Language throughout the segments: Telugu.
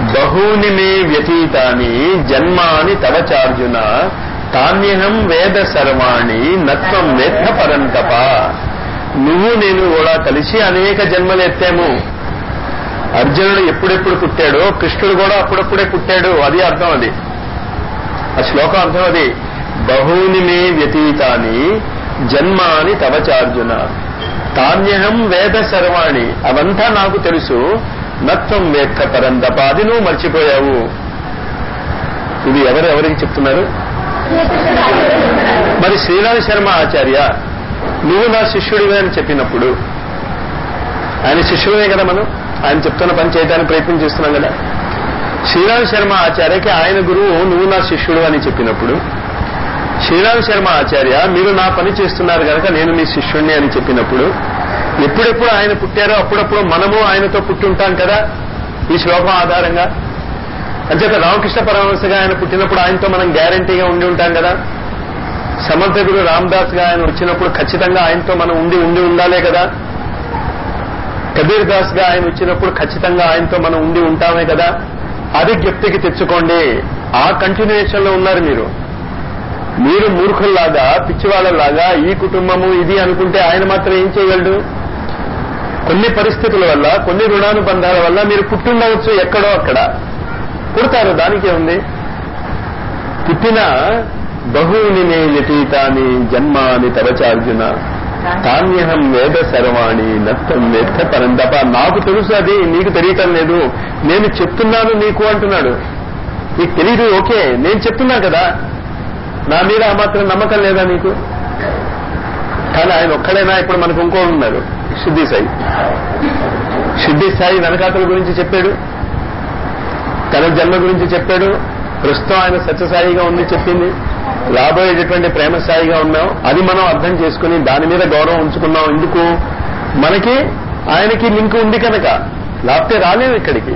బహూని మే వ్యతీతాని జన్మాని తవ చార్జున తాన్యహం వేద సర్వాణి నత్వం వేత్త పరంతప నువ్వు నేను కూడా కలిసి అనేక జన్మలు ఎత్తాము అర్జునుడు ఎప్పుడెప్పుడు పుట్టాడో కృష్ణుడు కూడా అప్పుడప్పుడే పుట్టాడు అది అర్థం అది ఆ శ్లోకం అర్థం అది బహూని మే వ్యతీతాని జన్మాని తవ చార్జున తాన్యహం వేద సర్వాణి అవంతా నాకు తెలుసు నత్వం వేత్త పరంతప అది నువ్వు మర్చిపోయావు ఇది ఎవరు ఎవరికి చెప్తున్నారు మరి శ్రీరామ్ శర్మ ఆచార్య నువ్వు నా శిష్యుడివే అని చెప్పినప్పుడు ఆయన శిష్యుడే కదా మనం ఆయన చెప్తున్న పని చేయడానికి ప్రయత్నం చేస్తున్నాం కదా శ్రీరామ్ శర్మ ఆచార్యకి ఆయన గురువు నువ్వు నా శిష్యుడు అని చెప్పినప్పుడు శ్రీరామ్ శర్మ ఆచార్య మీరు నా పని చేస్తున్నారు కనుక నేను మీ శిష్యుణ్ణి అని చెప్పినప్పుడు ఎప్పుడెప్పుడు ఆయన పుట్టారో అప్పుడప్పుడు మనము ఆయనతో పుట్టుంటాం కదా ఈ శ్లోకం ఆధారంగా అంచేత రామకృష్ణ పరమహంసగా ఆయన పుట్టినప్పుడు ఆయనతో మనం గ్యారంటీగా ఉండి ఉంటాం కదా సమర్థకుడు రామదాస్ గా ఆయన వచ్చినప్పుడు ఖచ్చితంగా ఆయనతో మనం ఉండి ఉండి ఉండాలే కదా కబీర్ దాస్ గా ఆయన వచ్చినప్పుడు ఖచ్చితంగా ఆయనతో మనం ఉండి ఉంటామే కదా అది జ్ఞప్తికి తెచ్చుకోండి ఆ కంటిన్యూషన్ లో ఉన్నారు మీరు మీరు మూర్ఖుల్లాగా పిచ్చివాళ్ళలాగా ఈ కుటుంబము ఇది అనుకుంటే ఆయన మాత్రం ఏం చేయగలడు కొన్ని పరిస్థితుల వల్ల కొన్ని రుణానుబంధాల వల్ల మీరు పుట్టుండవచ్చు ఎక్కడో అక్కడ పుడతారు దానికే ఉంది పుట్టిన బహూని మే యతీతాని జన్మాని తవచార్జున తాన్యహం వేద సర్వాణి నత్తం వేత్త పరంతప నాకు తెలుసు అది నీకు తెలియటం లేదు నేను చెప్తున్నాను నీకు అంటున్నాడు నీకు తెలియదు ఓకే నేను చెప్తున్నా కదా నా మీద ఆ మాత్రం నమ్మకం లేదా నీకు కానీ ఆయన ఒక్కడైనా ఇప్పుడు మనకు ఇంకో ఉన్నారు సిద్ధి సాయి సిద్ధి సాయి వెనకాతల గురించి చెప్పాడు తన జన్మ గురించి చెప్పాడు ప్రస్తుతం ఆయన సత్యసాయిగా ఉంది చెప్పింది రాబోయేటటువంటి ప్రేమ సాయిగా ఉన్నాం అది మనం అర్థం చేసుకుని దాని మీద గౌరవం ఉంచుకున్నాం ఎందుకు మనకి ఆయనకి లింక్ ఉంది కనుక లేకపోతే రాలేము ఇక్కడికి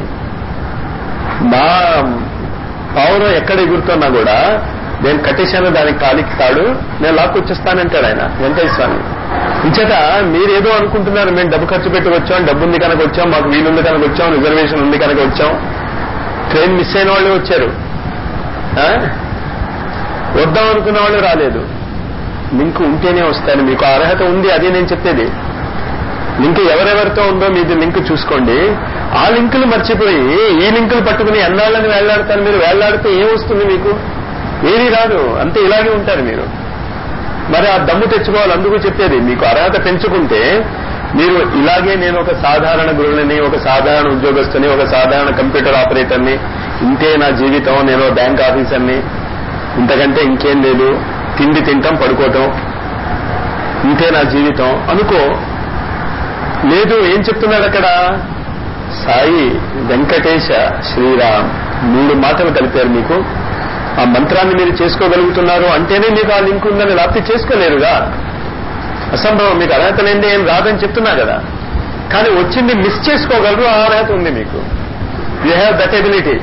నా పావురం ఎక్కడ ఎగురుతున్నా కూడా నేను కట్టేశాను దానికి కాలికి తాడు నేను లాక్కొచ్చేస్తానంటాడు ఆయన వెంకయ్య స్వామి ఇంచేత మీరేదో అనుకుంటున్నారు మేము డబ్బు ఖర్చు పెట్టి వచ్చాం డబ్బు ఉంది కనుక వచ్చాం మాకు వీలుంది కనుక వచ్చాం రిజర్వేషన్ ఉంది కనుక వచ్చాం ట్రైన్ మిస్ అయిన వాళ్ళు వచ్చారు ఆ? వద్దాం అనుకున్న వాళ్ళు రాలేదు లింక్ ఉంటేనే వస్తాను మీకు ఆ అర్హత ఉంది అదే నేను చెప్పేది లింక్ ఎవరెవరితో ఉందో మీది లింక్ చూసుకోండి ఆ లింకులు మర్చిపోయి ఈ లింకులు పట్టుకుని ఎన్నాళ్ళని వేళ్లాడతారు మీరు వేళ్లాడితే ఏం వస్తుంది మీకు ఏమీ రాదు అంతే ఇలాగే ఉంటారు మీరు మరి ఆ దమ్ము తెచ్చుకోవాలి అందుకు చెప్పేది మీకు అర్హత పెంచుకుంటే మీరు ఇలాగే నేను ఒక సాధారణ గృహిణిని ఒక సాధారణ ఉద్యోగస్తుని ఒక సాధారణ కంప్యూటర్ ఆపరేటర్ని ఇంతే నా జీవితం నేను బ్యాంక్ ఆఫీసర్ని ఇంతకంటే ఇంకేం లేదు తిండి తింటాం పడుకోవటం ఇంతే నా జీవితం అనుకో లేదు ఏం చెప్తున్నాడు అక్కడ సాయి వెంకటేశ శ్రీరామ్ మూడు మాటలు కలిపారు మీకు ఆ మంత్రాన్ని మీరు చేసుకోగలుగుతున్నారు అంటేనే మీకు ఆ లింక్ ఉందని లేకపోతే చేసుకోలేరుగా అసంభవం మీకు అర్హత లేనిదే ఏం రాదని చెప్తున్నా కదా కానీ వచ్చింది మిస్ చేసుకోగలరు ఆ అర్హత ఉంది మీకు యూ హ్యావ్ దట్ ఎబిలిటీ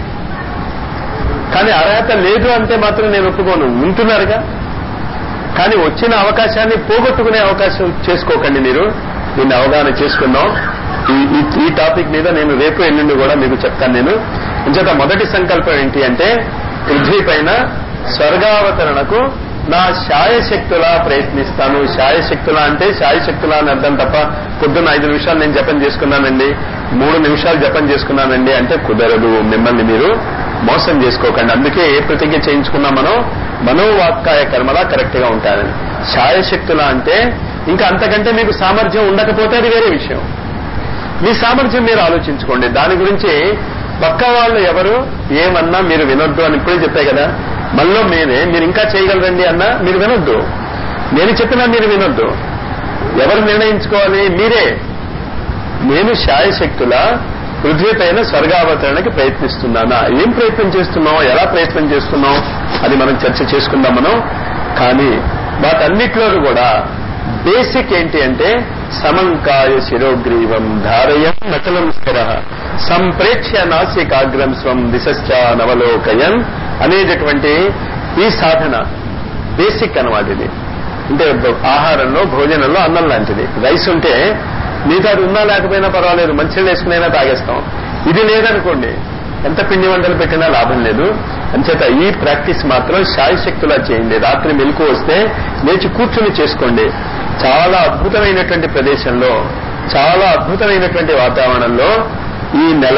కానీ అర్హత లేదు అంటే మాత్రం నేను ఒప్పుకోను ఉంటున్నారుగా కానీ వచ్చిన అవకాశాన్ని పోగొట్టుకునే అవకాశం చేసుకోకండి మీరు దీన్ని అవగాహన చేసుకుందాం ఈ- ఈ- ఈ టాపిక్ మీద నేను రేపు ఎల్లుండి కూడా మీకు చెప్తాను నేను ఇంచేత మొదటి సంకల్పం ఏంటి అంటే పృథ్వీ పైన స్వర్గావతరణకు నా శాయశక్తులా ప్రయత్నిస్తాను శాయశక్తులా అంటే శాయశక్తులా అని అర్థం తప్ప పొద్దున్న ఐదు నిమిషాలు నేను జపం చేసుకున్నానండి మూడు నిమిషాలు జపం చేసుకున్నానండి అంటే కుదరదు మిమ్మల్ని మీరు మోసం చేసుకోకండి అందుకే ఏ ప్రతిజ్ఞ చేయించుకున్నా మనం మనోవాక్కాయ కర్మలా కరెక్ట్ గా ఉంటానని శాయశక్తులా అంటే ఇంకా అంతకంటే మీకు సామర్థ్యం ఉండకపోతే అది వేరే విషయం మీ సామర్థ్యం మీరు ఆలోచించుకోండి దాని గురించి పక్క వాళ్ళు ఎవరు ఏమన్నా మీరు వినొద్దు అని ఇప్పుడే చెప్పే కదా మళ్ళీ మీరే మీరు ఇంకా చేయగలరండి అన్నా మీరు వినొద్దు నేను చెప్పినా మీరు వినొద్దు ఎవరు నిర్ణయించుకోవాలి మీరే నేను శాయశక్తుల పృథ్వీ పైన స్వర్గావతరణకి ప్రయత్నిస్తున్నానా ఏం ప్రయత్నం చేస్తున్నాం ఎలా ప్రయత్నం చేస్తున్నాం అది మనం చర్చ చేసుకుందాం మనం కానీ వాటన్నిటిలో కూడా బేసిక్ ఏంటి అంటే సమంకాయ శిరోగ్రీవం ధారయం నచలం స్థిర సంప్రేక్ష్య నాసికాగ్రం స్వం దిశశ్చ నవలోకయన్ అనేటటువంటి ఈ సాధన బేసిక్ అన్నమాట ఇది అంటే ఆహారంలో భోజనంలో అన్నం లాంటిది రైస్ ఉంటే మిగతా ఉన్నా లేకపోయినా పర్వాలేదు మంచిగా వేసుకునైనా తాగేస్తాం ఇది లేదనుకోండి ఎంత పిండి వంటలు పెట్టినా లాభం లేదు అంచేత ఈ ప్రాక్టీస్ మాత్రం శాయశక్తులా చేయండి రాత్రి మెలకు వస్తే లేచి కూర్చుని చేసుకోండి చాలా అద్భుతమైనటువంటి ప్రదేశంలో చాలా అద్భుతమైనటువంటి వాతావరణంలో ఈ నెల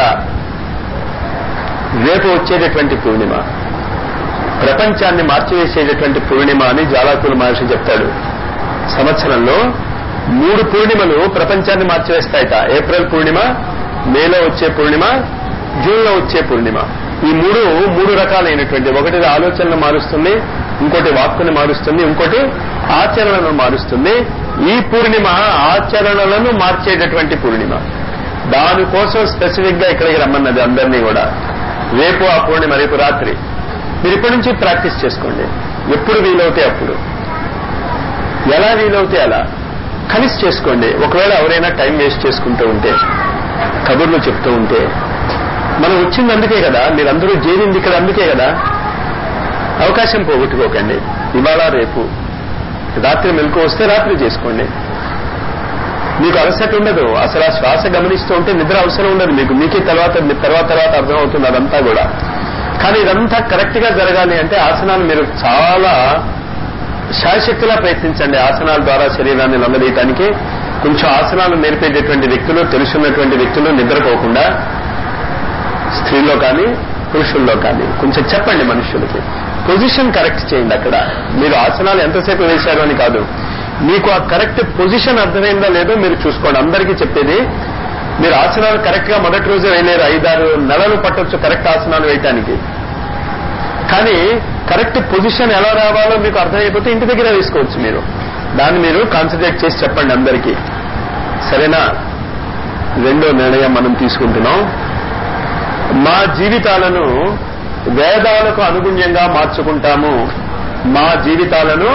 రేపు వచ్చేటటువంటి పూర్ణిమ ప్రపంచాన్ని మార్చివేసేటటువంటి పూర్ణిమ అని జాలాకుల మహర్షి చెప్తాడు సంవత్సరంలో మూడు పూర్ణిమలు ప్రపంచాన్ని మార్చివేస్తాయట ఏప్రిల్ పూర్ణిమ మేలో వచ్చే పూర్ణిమ జూన్లో వచ్చే పూర్ణిమ ఈ మూడు మూడు రకాలైనటువంటి ఒకటి ఆలోచనలు మారుస్తుంది ఇంకోటి వాక్కుని మారుస్తుంది ఇంకోటి ఆచరణను మారుస్తుంది ఈ పూర్ణిమ ఆచరణలను మార్చేటటువంటి పూర్ణిమ దానికోసం స్పెసిఫిక్ గా ఇక్కడికి రమ్మన్నది అందరినీ కూడా రేపు ఆ పూర్ణిమ రేపు రాత్రి మీరు ఇప్పటి నుంచి ప్రాక్టీస్ చేసుకోండి ఎప్పుడు వీలవుతే అప్పుడు ఎలా వీలవుతే అలా కలిసి చేసుకోండి ఒకవేళ ఎవరైనా టైం వేస్ట్ చేసుకుంటూ ఉంటే కబుర్లు చెప్తూ ఉంటే మనం వచ్చింది అందుకే కదా మీరందరూ చేరింది ఇక్కడ అందుకే కదా అవకాశం పోగొట్టుకోకండి ఇవాళ రేపు రాత్రి మెలకు వస్తే రాత్రి చేసుకోండి మీకు అలసట ఉండదు అసలు ఆ శ్వాస గమనిస్తూ ఉంటే నిద్ర అవసరం ఉండదు మీకు మీకే తర్వాత తర్వాత తర్వాత అర్థమవుతుంది అదంతా కూడా కానీ ఇదంతా కరెక్ట్ గా జరగాలి అంటే ఆసనాలు మీరు చాలా శాయశక్తిలా ప్రయత్నించండి ఆసనాల ద్వారా శరీరాన్ని లొంగదీయటానికి కొంచెం ఆసనాలు నేర్పేటటువంటి వ్యక్తులు తెలుసున్నటువంటి వ్యక్తులు నిద్రపోకుండా స్త్రీలో కానీ పురుషుల్లో కానీ కొంచెం చెప్పండి మనుషులకి పొజిషన్ కరెక్ట్ చేయండి అక్కడ మీరు ఆసనాలు ఎంతసేపు వేశారు అని కాదు మీకు ఆ కరెక్ట్ పొజిషన్ అర్థమైందా లేదో మీరు చూసుకోండి అందరికీ చెప్పేది మీరు ఆసనాలు కరెక్ట్ గా మొదటి రోజు వేయలేరు ఐదారు నెలలు పట్టొచ్చు కరెక్ట్ ఆసనాలు వేయటానికి కానీ కరెక్ట్ పొజిషన్ ఎలా రావాలో మీకు అర్థమైపోతే ఇంటి దగ్గర వేసుకోవచ్చు మీరు దాన్ని మీరు కాన్సన్ట్రేట్ చేసి చెప్పండి అందరికీ సరేనా రెండో నిర్ణయం మనం తీసుకుంటున్నాం మా జీవితాలను వేదాలకు అనుగుణ్యంగా మార్చుకుంటాము మా జీవితాలను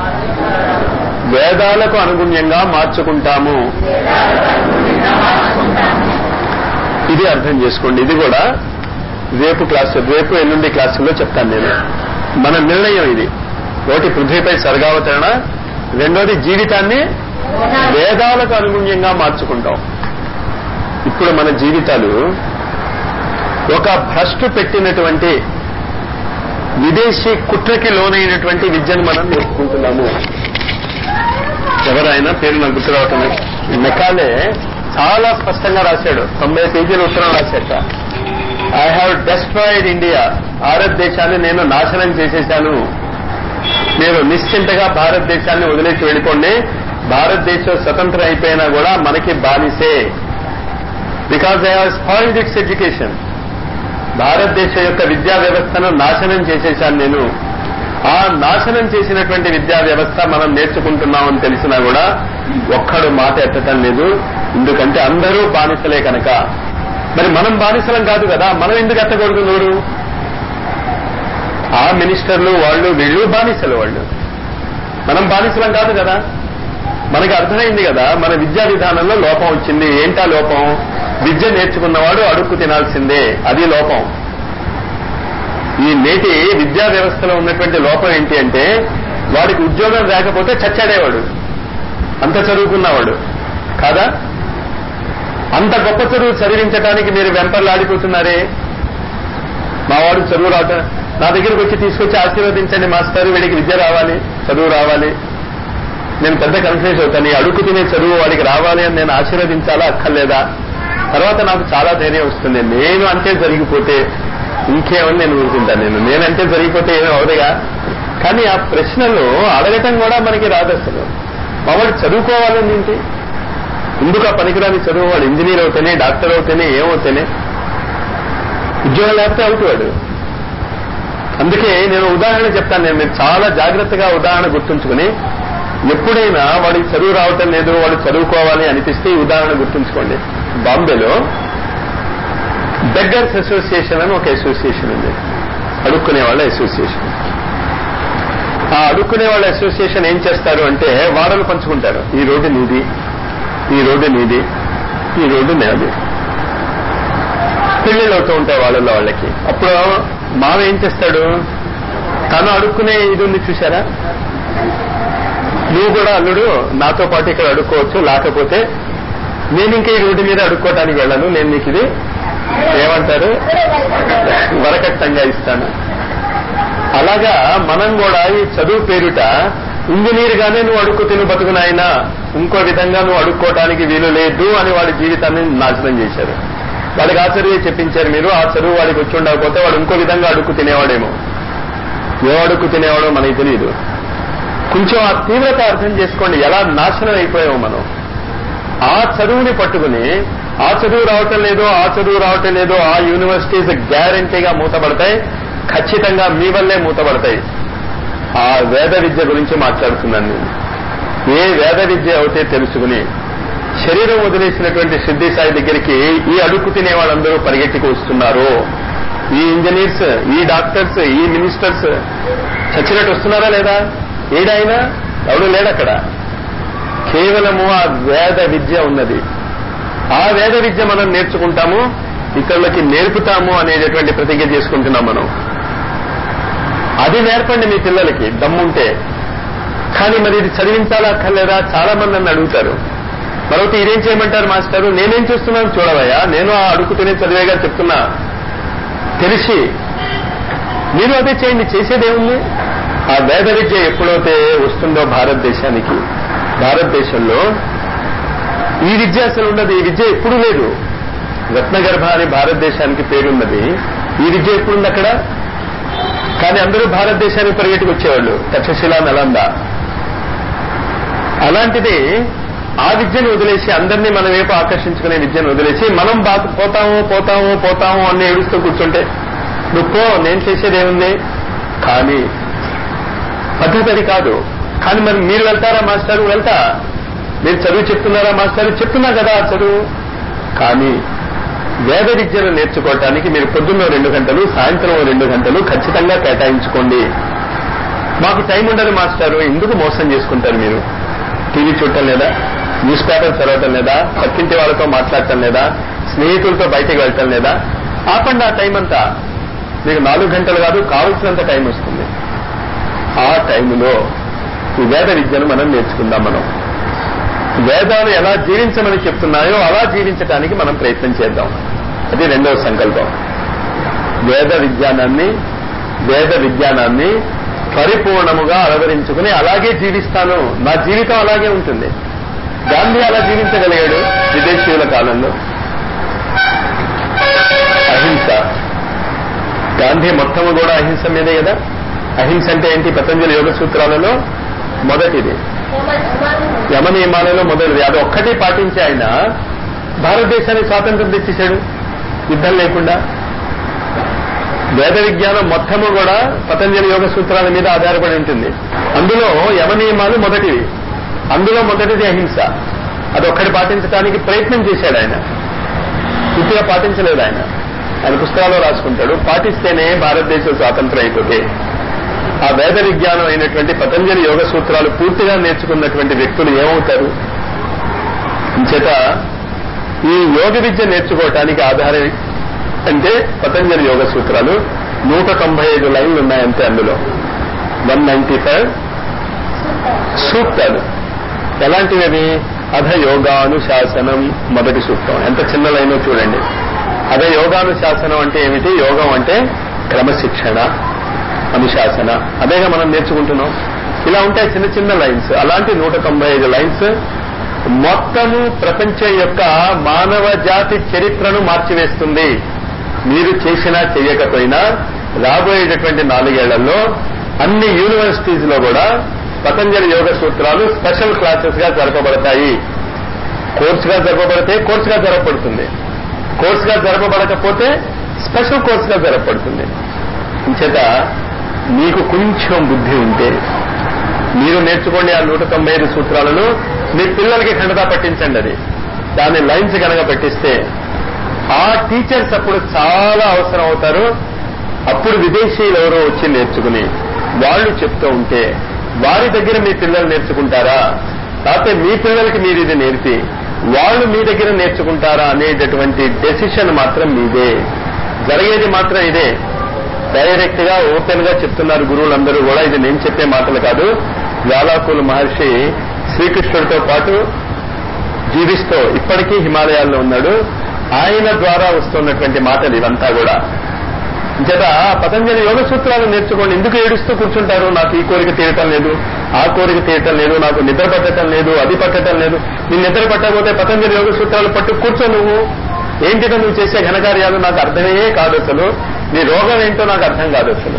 వేదాలకు అనుగుణ్యంగా మార్చుకుంటాము ఇది అర్థం చేసుకోండి ఇది కూడా రేపు క్లాసు రేపు ఎల్లుండి క్లాసుల్లో చెప్తాను నేను మన నిర్ణయం ఇది ఒకటి పృథ్వీపై స్వర్గావతరణ రెండోది జీవితాన్ని వేదాలకు అనుగుణ్యంగా మార్చుకుంటాం ఇప్పుడు మన జీవితాలు ఒక భ్రష్టు పెట్టినటువంటి విదేశీ కుట్రకి లోనైనటువంటి విద్యను మనం నేర్చుకుంటున్నాము ఎవరైనా పేరు నాకు గుర్తు రావటం లేదు. మెకాలే చాలా స్పష్టంగా రాశాడు తొంభై పేజీల ఉత్తరం రాశాట ఐ హ్యావ్ డెస్ట్రాయిడ్ ఇండియా భారతదేశాన్ని నేను నాశనం చేసేశాను మీరు నిశ్చింతగా భారతదేశాన్ని వదిలేసి వెళ్ళిపోండి భారతదేశం స్వతంత్రం అయిపోయినా కూడా మనకి బానిసే because I have spoiled its education భారతదేశం యొక్క విద్యా వ్యవస్థను నాశనం చేసేశాను నేను ఆ నాశనం చేసినటువంటి విద్యా వ్యవస్థ మనం నేర్చుకుంటున్నామని తెలిసినా కూడా ఒక్కడు మాట ఎత్తటం లేదు ఎందుకంటే అందరూ బానిసలే కనుక మరి మనం బానిసలం కాదు కదా మనం ఎందుకు ఎత్తకూడదు నోరు ఆ మినిస్టర్లు వాళ్ళు వీళ్ళు బానిసలు వాళ్ళు మనం బానిసలం కాదు కదా మనకి అర్థమైంది కదా మన విద్యా విధానంలో లోపం వచ్చింది ఏంటా లోపం విద్య నేర్చుకున్నవాడు అడుక్కు తినాల్సిందే అది లోపం ఈ నేటి విద్యా వ్యవస్థలో ఉన్నటువంటి లోపం ఏంటి అంటే వాడికి ఉద్యోగం రాకపోతే చచ్చాడేవాడు అంత చదువుకున్నవాడు కాదా అంత గొప్ప చదువు చదివించడానికి మీరు వెంపర్లాడిపోతున్నారే మావాడు చదువు రావటం నా దగ్గరికి వచ్చి తీసుకొచ్చి ఆశీర్వదించండి మాస్టర్ వీడికి విద్య రావాలి చదువు రావాలి నేను పెద్ద కన్ఫ్యూజ్ అవుతాను ఈ అడుగు తినే చదువు వాడికి రావాలి అని నేను ఆశీర్వదించాలా అక్కర్లేదా తర్వాత నాకు చాలా ధైర్యం వస్తుంది నేను అంటే జరిగిపోతే ఇంకేమని నేను ఊరుకుంటాను నేను నేనంటే జరిగిపోతే ఏమీ అవదుగా కానీ ఆ ప్రశ్నలు అడగటం కూడా మనకి రాదు అసలు మావాడు చదువుకోవాలని ఏంటి ఎందుకు ఆ పనికిరాని చదువు వాడు ఇంజనీర్ అవుతేనే డాక్టర్ అవుతేనే ఏమవుతేనే ఉద్యోగం లేకపోతే అవుతాడు అందుకే నేను ఉదాహరణ చెప్తాను నేను మీరు చాలా జాగ్రత్తగా ఉదాహరణ గుర్తుంచుకుని ఎప్పుడైనా వాడికి చదువు రావటం లేదు వాడు చదువుకోవాలి అనిపిస్తే ఈ ఉదాహరణ గుర్తుంచుకోండి బాంబేలో బెగ్గర్స్ అసోసియేషన్ అని ఒక అసోసియేషన్ ఉంది అడుక్కునే వాళ్ళ అసోసియేషన్ ఆ అడుక్కునే వాళ్ళ అసోసియేషన్ ఏం చేస్తారు అంటే వాడలు పంచుకుంటారు ఈ రోడ్డు నీది ఈ రోడ్డు నీది ఈ రోడ్డు నేది పెళ్లిళ్ళు అవుతూ ఉంటాయి వాళ్ళల్లో వాళ్ళకి అప్పుడు మామ ఏం చేస్తాడు తను అడుక్కునే ఇది ఉంది చూసారా నువ్వు కూడా అల్లుడు నాతో పాటు ఇక్కడ అడుక్కోవచ్చు లేకపోతే నేను ఇంకా ఈ రోడ్డు మీద అడుక్కోవటానికి వెళ్ళను నేను నీకు ఇది ఏమంటారు వరకట్టంగా ఇస్తాను అలాగా మనం కూడా ఈ చదువు పేరుట ఇంజనీర్ గానే నువ్వు అడుక్కు తిను బతుకునాయనా ఇంకో విధంగా నువ్వు అడుక్కోవటానికి వీలు లేదు అని వాడి జీవితాన్ని నాశనం చేశారు వాడికి ఆ చదువు చెప్పించారు మీరు ఆ చదువు వాడికి వచ్చి ఉండకపోతే వాడు ఇంకో విధంగా అడుక్కు తినేవాడేమో ఏ అడుక్కు తినేవాడో మనకి తెలియదు కొంచెం ఆ తీవ్రత అర్థం చేసుకోండి ఎలా నాశనం అయిపోయావు మనం ఆ చదువుని పట్టుకుని ఆ చదువు రావటం లేదు ఆ చదువు రావటం లేదు ఆ యూనివర్సిటీస్ గ్యారంటీగా మూతపడతాయి ఖచ్చితంగా మీ వల్లే మూతపడతాయి ఆ వేద విద్య గురించి మాట్లాడుతున్నాను నేను ఏ వేద విద్య అవుతే తెలుసుకుని శరీరం వదిలేసినటువంటి సిద్ధి సాయి దగ్గరికి ఈ అడుక్కు తినే వాళ్ళందరూ పరిగెట్టుకు వస్తున్నారు ఈ ఇంజనీర్స్ ఈ డాక్టర్స్ ఈ మినిస్టర్స్ చచ్చినట్టు వస్తున్నారా లేదా ఏడైనా ఎవడు లేడక్కడ కేవలము ఆ వేద విద్య ఉన్నది ఆ వేద విద్య మనం నేర్చుకుంటాము ఇతరులకి నేర్పుతాము అనేటటువంటి ప్రతిజ్ఞ చేసుకుంటున్నాం మనం అది నేర్పండి మీ పిల్లలకి దమ్ముంటే కానీ మరి ఇది చదివించాలా అక్కర్లేదా చాలా మంది నన్ను అడుగుతారు మరొకటి ఇదేం చేయమంటారు మాస్టారు నేనేం చేస్తున్నాను చూడవయ్యా నేను ఆ అడుగుతూనే చదివేగా చెప్తున్నా తెలిసి మీరు అదే చేయండి చేసేదేముంది ఆ వేద విద్య ఎప్పుడైతే వస్తుందో భారతదేశానికి భారతదేశంలో ఈ విద్య అసలు ఉన్నది ఈ విద్య ఎప్పుడు లేదు రత్నగర్భ అని భారతదేశానికి పేరున్నది ఈ విద్య ఎప్పుడుంది అక్కడ కానీ అందరూ భారతదేశానికి పరిగెట్టుకు వచ్చేవాళ్ళు తక్షశిల నలంద అలాంటిది ఆ విద్యను వదిలేసి అందరినీ మన వైపు ఆకర్షించుకునే విద్యను వదిలేసి మనం బా- పోతాము పోతాము పోతాము అని ఏడుస్తూ కూర్చుంటే నువ్వు పో నేను చేసేదేముంది కానీ పద్ధతి అది కాదు కానీ మరి మీరు వెళ్తారా మాస్టారు వెళ్తా మీరు చదువు చెప్తున్నారా మాస్టారు చెప్తున్నా కదా ఆ చదువు కానీ వేద విద్యను నేర్చుకోవటానికి మీరు పొద్దున్న రెండు గంటలు సాయంత్రం రెండు గంటలు ఖచ్చితంగా కేటాయించుకోండి మాకు టైం ఉండదు మాస్టారు ఎందుకు మోసం చేసుకుంటారు మీరు టీవీ చూడటం లేదా న్యూస్ పేపర్ చదవటం లేదా పక్కింటి వాళ్ళతో మాట్లాడటం లేదా స్నేహితులతో బయటికి వెళ్ళటం లేదా ఆపండి ఆ టైం అంతా మీకు నాలుగు గంటలు కాదు కావలసినంత టైం వస్తుంది ఆ టైంలో ఈ వేద విద్యను మనం నేర్చుకుందాం మనం వేదాలు ఎలా జీవించమని చెప్తున్నాయో అలా జీవించడానికి మనం ప్రయత్నం చేద్దాం అది రెండవ సంకల్పం వేద విజ్ఞానాన్ని వేద విజ్ఞానాన్ని పరిపూర్ణముగా అలవరించుకుని అలాగే జీవిస్తాను నా జీవితం అలాగే ఉంటుంది గాంధీ అలా జీవించగలిగాడు విదేశీయుల కాలంలో అహింస గాంధీ మొత్తము కూడా అహింస మీదే కదా అహింస అంటే ఏంటి పతంజలి యోగ సూత్రాలలో మొదటిది యమ నియమాలలో మొదటిది అది ఒక్కటే పాటించి ఆయన భారతదేశానికి స్వాతంత్రం తెచ్చేశాడు యుద్ధం లేకుండా వేద విజ్ఞానం మొత్తము కూడా పతంజలి యోగ సూత్రాల మీద ఆధారపడి ఉంటుంది అందులో యమ నియమాలు మొదటివి అందులో మొదటిది అహింస అది ఒక్కటి పాటించడానికి ప్రయత్నం చేశాడు ఆయన పూర్తిగా పాటించలేదు ఆయన ఆయన పుస్తకాల్లో రాసుకుంటాడు పాటిస్తేనే భారతదేశం స్వాతంత్రం అయిపోతే ఆ వేద విజ్ఞానం అయినటువంటి పతంజలి యోగ సూత్రాలు పూర్తిగా నేర్చుకున్నటువంటి వ్యక్తులు ఏమవుతారు చేత ఈ యోగ విద్య నేర్చుకోవటానికి ఆధారం అంటే పతంజలి యోగ సూత్రాలు నూట తొంభై ఐదు లైన్లు ఉన్నాయంతే అందులో వన్ నైన్టీ ఫైవ్ సూక్తాలు ఎలాంటివి అవి అధ యోగానుశాసనం మొదటి సూక్తం ఎంత చిన్న లైనో చూడండి అదే యోగానుశాసనం అంటే ఏమిటి యోగం అంటే క్రమశిక్షణ అనుశాసన అదేగా మనం నేర్చుకుంటున్నాం ఇలా ఉంటాయి చిన్న చిన్న లైన్స్ అలాంటి నూట తొంభై ఐదు లైన్స్ మొత్తము ప్రపంచం యొక్క మానవ జాతి చరిత్రను మార్చివేస్తుంది మీరు చేసినా చేయకపోయినా రాబోయేటటువంటి నాలుగేళ్లలో అన్ని యూనివర్సిటీస్ లో కూడా పతంజలి యోగ సూత్రాలు స్పెషల్ క్లాసెస్ గా జరపబడతాయి కోర్సుగా జరపబడితే కోర్సుగా జరపబడుతుంది కోర్సుగా జరపబడకపోతే స్పెషల్ కోర్సుగా జరపబడుతుంది ఇంచేత మీకు కొంచెం బుద్ధి ఉంటే మీరు నేర్చుకోండి ఆ నూట తొంభై ఐదు సూత్రాలను మీ పిల్లలకి ఖండతా పట్టించండి అది దాన్ని లైన్స్ కనుక పెట్టిస్తే ఆ టీచర్స్ అప్పుడు చాలా అవసరం అవుతారు అప్పుడు విదేశీయులు ఎవరో వచ్చి నేర్చుకుని వాళ్ళు చెప్తూ ఉంటే వారి దగ్గర మీ పిల్లలు నేర్చుకుంటారా లేకపోతే మీ పిల్లలకి మీరు ఇది నేర్పి వాళ్ళు మీ దగ్గర నేర్చుకుంటారా అనేటటువంటి డెసిషన్ మాత్రం మీదే జరిగేది మాత్రం ఇదే డైరెక్ట్ గా ఓపెన్ గా చెప్తున్నారు గురువులందరూ కూడా ఇది నేను చెప్పే మాటలు కాదు జ్వాలాకుల మహర్షి శ్రీకృష్ణుడితో పాటు జీవిస్తూ ఇప్పటికీ హిమాలయాల్లో ఉన్నాడు ఆయన ద్వారా వస్తున్నటువంటి మాటలు ఇవంతా కూడా చేత పతంజలి యోగ సూత్రాలు నేర్చుకోండి ఎందుకు ఏడుస్తూ కూర్చుంటారు నాకు ఈ కోరిక తీరటం లేదు ఆ కోరిక తీరటం లేదు నాకు నిద్ర పట్టడం లేదు అది పట్టడం లేదు నీ నిద్ర పట్టకపోతే పతంజలి యోగ సూత్రాలు పట్టు కూర్చో నువ్వు ఏంటిదో నువ్వు చేసే ఘనకార్యాలు నాకు అర్థమే కాదు అసలు నీ రోగం ఏంటో నాకు అర్థం కాదు అసలు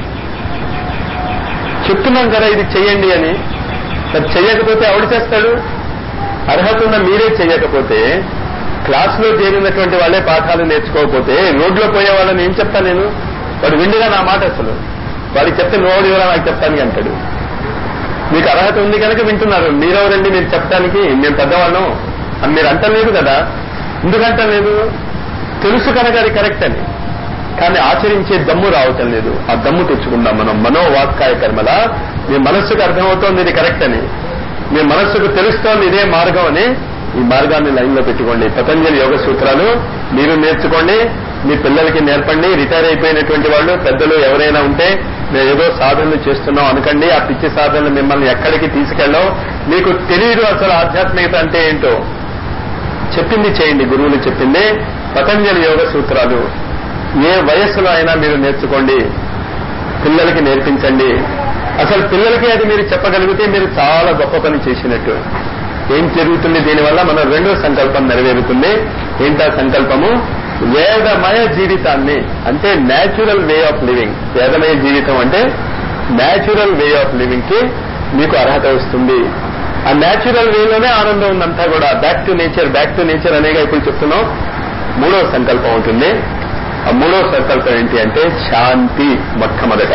చెప్తున్నాం కదా ఇది చెయ్యండి అని మరి చెయ్యకపోతే ఎవడు చేస్తాడు అర్హత ఉన్న మీరే చెయ్యకపోతే క్లాసులో చేరినటువంటి వాళ్ళే పాఠాలు నేర్చుకోకపోతే రోడ్లో పోయే వాళ్ళని ఏం చెప్తాను నేను వాడు విండుగా నా మాట అసలు వాడికి చెప్తే నోడు ఎవరా నాకు చెప్తాను అంటాడు మీకు అర్హత ఉంది కనుక వింటున్నారు మీరెవరండి మీరు చెప్పడానికి మేము పెద్దవాళ్ళం అని మీరు అంటలేదు కదా ఎందుకంటలేదు తెలుసు కనుక అది కరెక్ట్ అని కానీ ఆచరించే దమ్ము రావటం లేదు ఆ దమ్ము తెచ్చుకుందాం మనం మనోవాక్కాయ కర్మల మీ మనస్సుకు అర్థమవుతోంది ఇది కరెక్ట్ అని మీ మనస్సుకు తెలుస్తోంది ఇదే మార్గం అని ఈ మార్గాన్ని లైన్లో పెట్టుకోండి పతంజలి యోగ సూత్రాలు మీరు నేర్చుకోండి మీ పిల్లలకి నేర్పండి రిటైర్ అయిపోయినటువంటి వాళ్ళు పెద్దలు ఎవరైనా ఉంటే మేము ఏదో సాధనలు చేస్తున్నాం అనకండి ఆ పిచ్చి సాధనలు మిమ్మల్ని ఎక్కడికి తీసుకెళ్ళాం మీకు తెలియదు అసలు ఆధ్యాత్మికత అంటే ఏంటో చెప్పింది చేయండి గురువులు చెప్పింది పతంజలి యోగ సూత్రాలు ఏ వయస్సులో అయినా మీరు నేర్చుకోండి పిల్లలకి నేర్పించండి అసలు పిల్లలకి అది మీరు చెప్పగలిగితే మీరు చాలా గొప్ప పని చేసినట్టు ఏం జరుగుతుంది దీనివల్ల మన రెండో సంకల్పం నెరవేరుతుంది ఏంటా సంకల్పము వేదమయ జీవితాన్ని అంటే న్యాచురల్ వే ఆఫ్ లివింగ్ వేదమయ జీవితం అంటే న్యాచురల్ వే ఆఫ్ లివింగ్ కి మీకు అర్హత వస్తుంది ఆ న్యాచురల్ వేలోనే ఆనందం ఉందంతా కూడా back to nature back to nature అనేగా ఇప్పుడు చెప్తున్నాం మూడో సంకల్పం ఉంటుంది ఆ మూడో సంకల్పం ఏంటి అంటే శాంతి మొట్టమొదట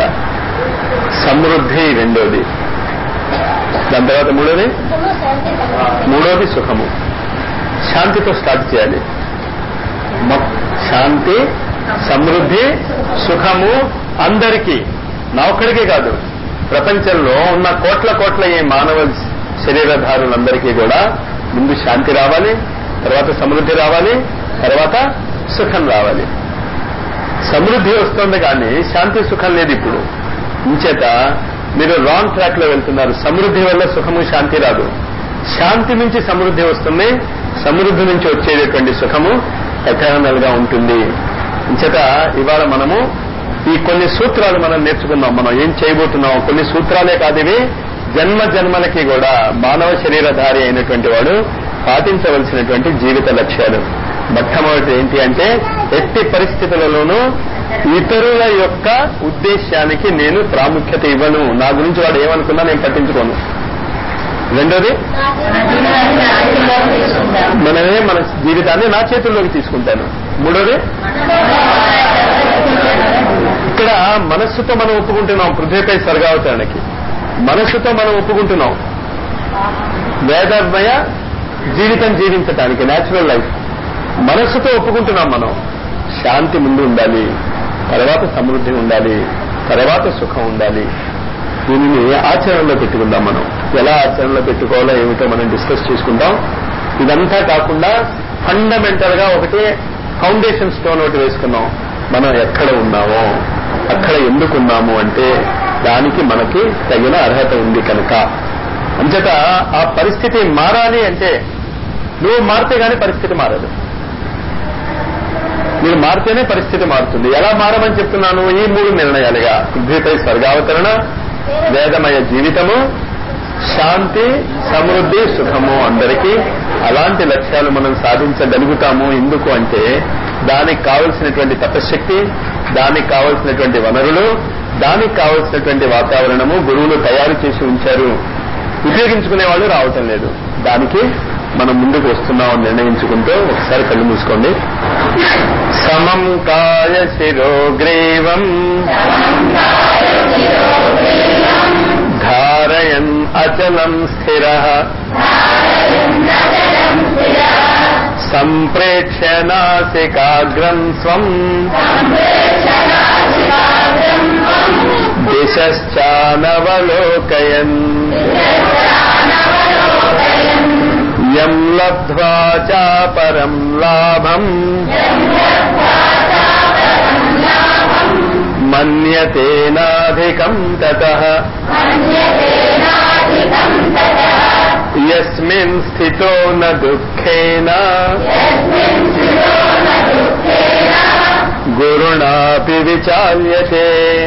సమృద్ధి రెండోది దాని తర్వాత మూడోది మూడోది సుఖము శాంతితో స్టార్ట్ చేయాలి మొ- శాంతి సమృద్ధి సుఖము అందరికీ నా ఒక్కడికే కాదు ప్రపంచంలో ఉన్న కోట్ల కోట్ల ఈ మానవ శరీరధారులందరికీ కూడా ముందు శాంతి రావాలి తర్వాత సమృద్ధి రావాలి తర్వాత సుఖం రావాలి సమృద్ధి వస్తుంది కానీ శాంతి సుఖం లేదు ఇప్పుడు ఇంచేత మీరు రాంగ్ ట్రాక్ లో వెళ్తున్నారు సమృద్ధి వల్ల సుఖము శాంతి రాదు శాంతి నుంచి సమృద్ధి వస్తుంది సమృద్ధి నుంచి వచ్చేటటువంటి సుఖము ఎటర్నల్ గా ఉంటుంది ఇంచేత ఇవాళ మనము ఈ కొన్ని సూత్రాలు మనం నేర్చుకుందాం మనం ఏం చేయబోతున్నాం కొన్ని సూత్రాలే కాదు ఇవి జన్మ జన్మలకి కూడా మానవ శరీరధారి అయినటువంటి వాడు పాటించవలసినటువంటి జీవిత లక్ష్యాలు మొట్టమొదటి ఏంటి అంటే ఎట్టి పరిస్థితులలోనూ ఇతరుల యొక్క ఉద్దేశానికి నేను ప్రాముఖ్యత ఇవ్వను నా గురించి వాడు ఏమనుకున్నా నేను పట్టించుకోను రెండోది మనమే మన జీవితాన్ని నా చేతుల్లోకి తీసుకుంటాను మూడోది ఇక్కడ మనస్సుతో మనం ఒప్పుకుంటున్నాం పృథ్వీపై స్వర్గావతరణకి మనస్సుతో మనం ఒప్పుకుంటున్నాం వేదమయ జీవితం జీవించటానికి న్యాచురల్ లైఫ్ మనస్సుతో ఒప్పుకుంటున్నాం మనం శాంతి ముందు ఉండాలి తర్వాత సమృద్ధి ఉండాలి తర్వాత సుఖం ఉండాలి దీనిని ఆచరణలో పెట్టుకుందాం మనం ఎలా ఆచరణలో పెట్టుకోవాలో ఏమిటో మనం డిస్కస్ చేసుకుందాం ఇదంతా కాకుండా ఫండమెంటల్ గా ఒకటి ఫౌండేషన్ స్టోన్ ఒకటి వేసుకున్నాం మనం ఎక్కడ ఉన్నామో అక్కడ ఎందుకున్నాము అంటే దానికి మనకి తగిన అర్హత ఉంది కనుక అంచేత ఆ పరిస్థితి మారాలి అంటే నువ్వు మారితే గానీ పరిస్థితి మారదు మీరు మారితేనే పరిస్థితి మారుతుంది ఎలా మారమని చెప్తున్నాను ఈ మూడు నిర్ణయాలుగా పృథ్వీపై స్వర్గావతరణ వేదమయ జీవితము శాంతి సమృద్ధి సుఖము అందరికీ అలాంటి లక్ష్యాలు మనం సాధించగలుగుతాము ఎందుకు అంటే దానికి కావలసినటువంటి తపశక్తి దానికి కావలసినటువంటి వనరులు దానికి కావలసినటువంటి వాతావరణము గురువులు తయారు చేసి ఉంచారు ఉపయోగించుకునే వాళ్ళు రావటం లేదు దానికి మనం ముందుకు వస్తున్నాం అని నిర్ణయించుకుంటూ ఒకసారి కళ్ళు మూసుకోండి సమం కాయ శిరోగ్రీవం ధారయన్ అచలం స్థిర సంప్రేక్ష్య నాసికాగ్రం స్వం దిశానవలోకయన్ యం లబ్ధ్వా చాపరం లాభం మన్యతేనాధికం తతః యస్మిన్ స్థితో న దుఃఖేన గురుణాపి విచాల్యతే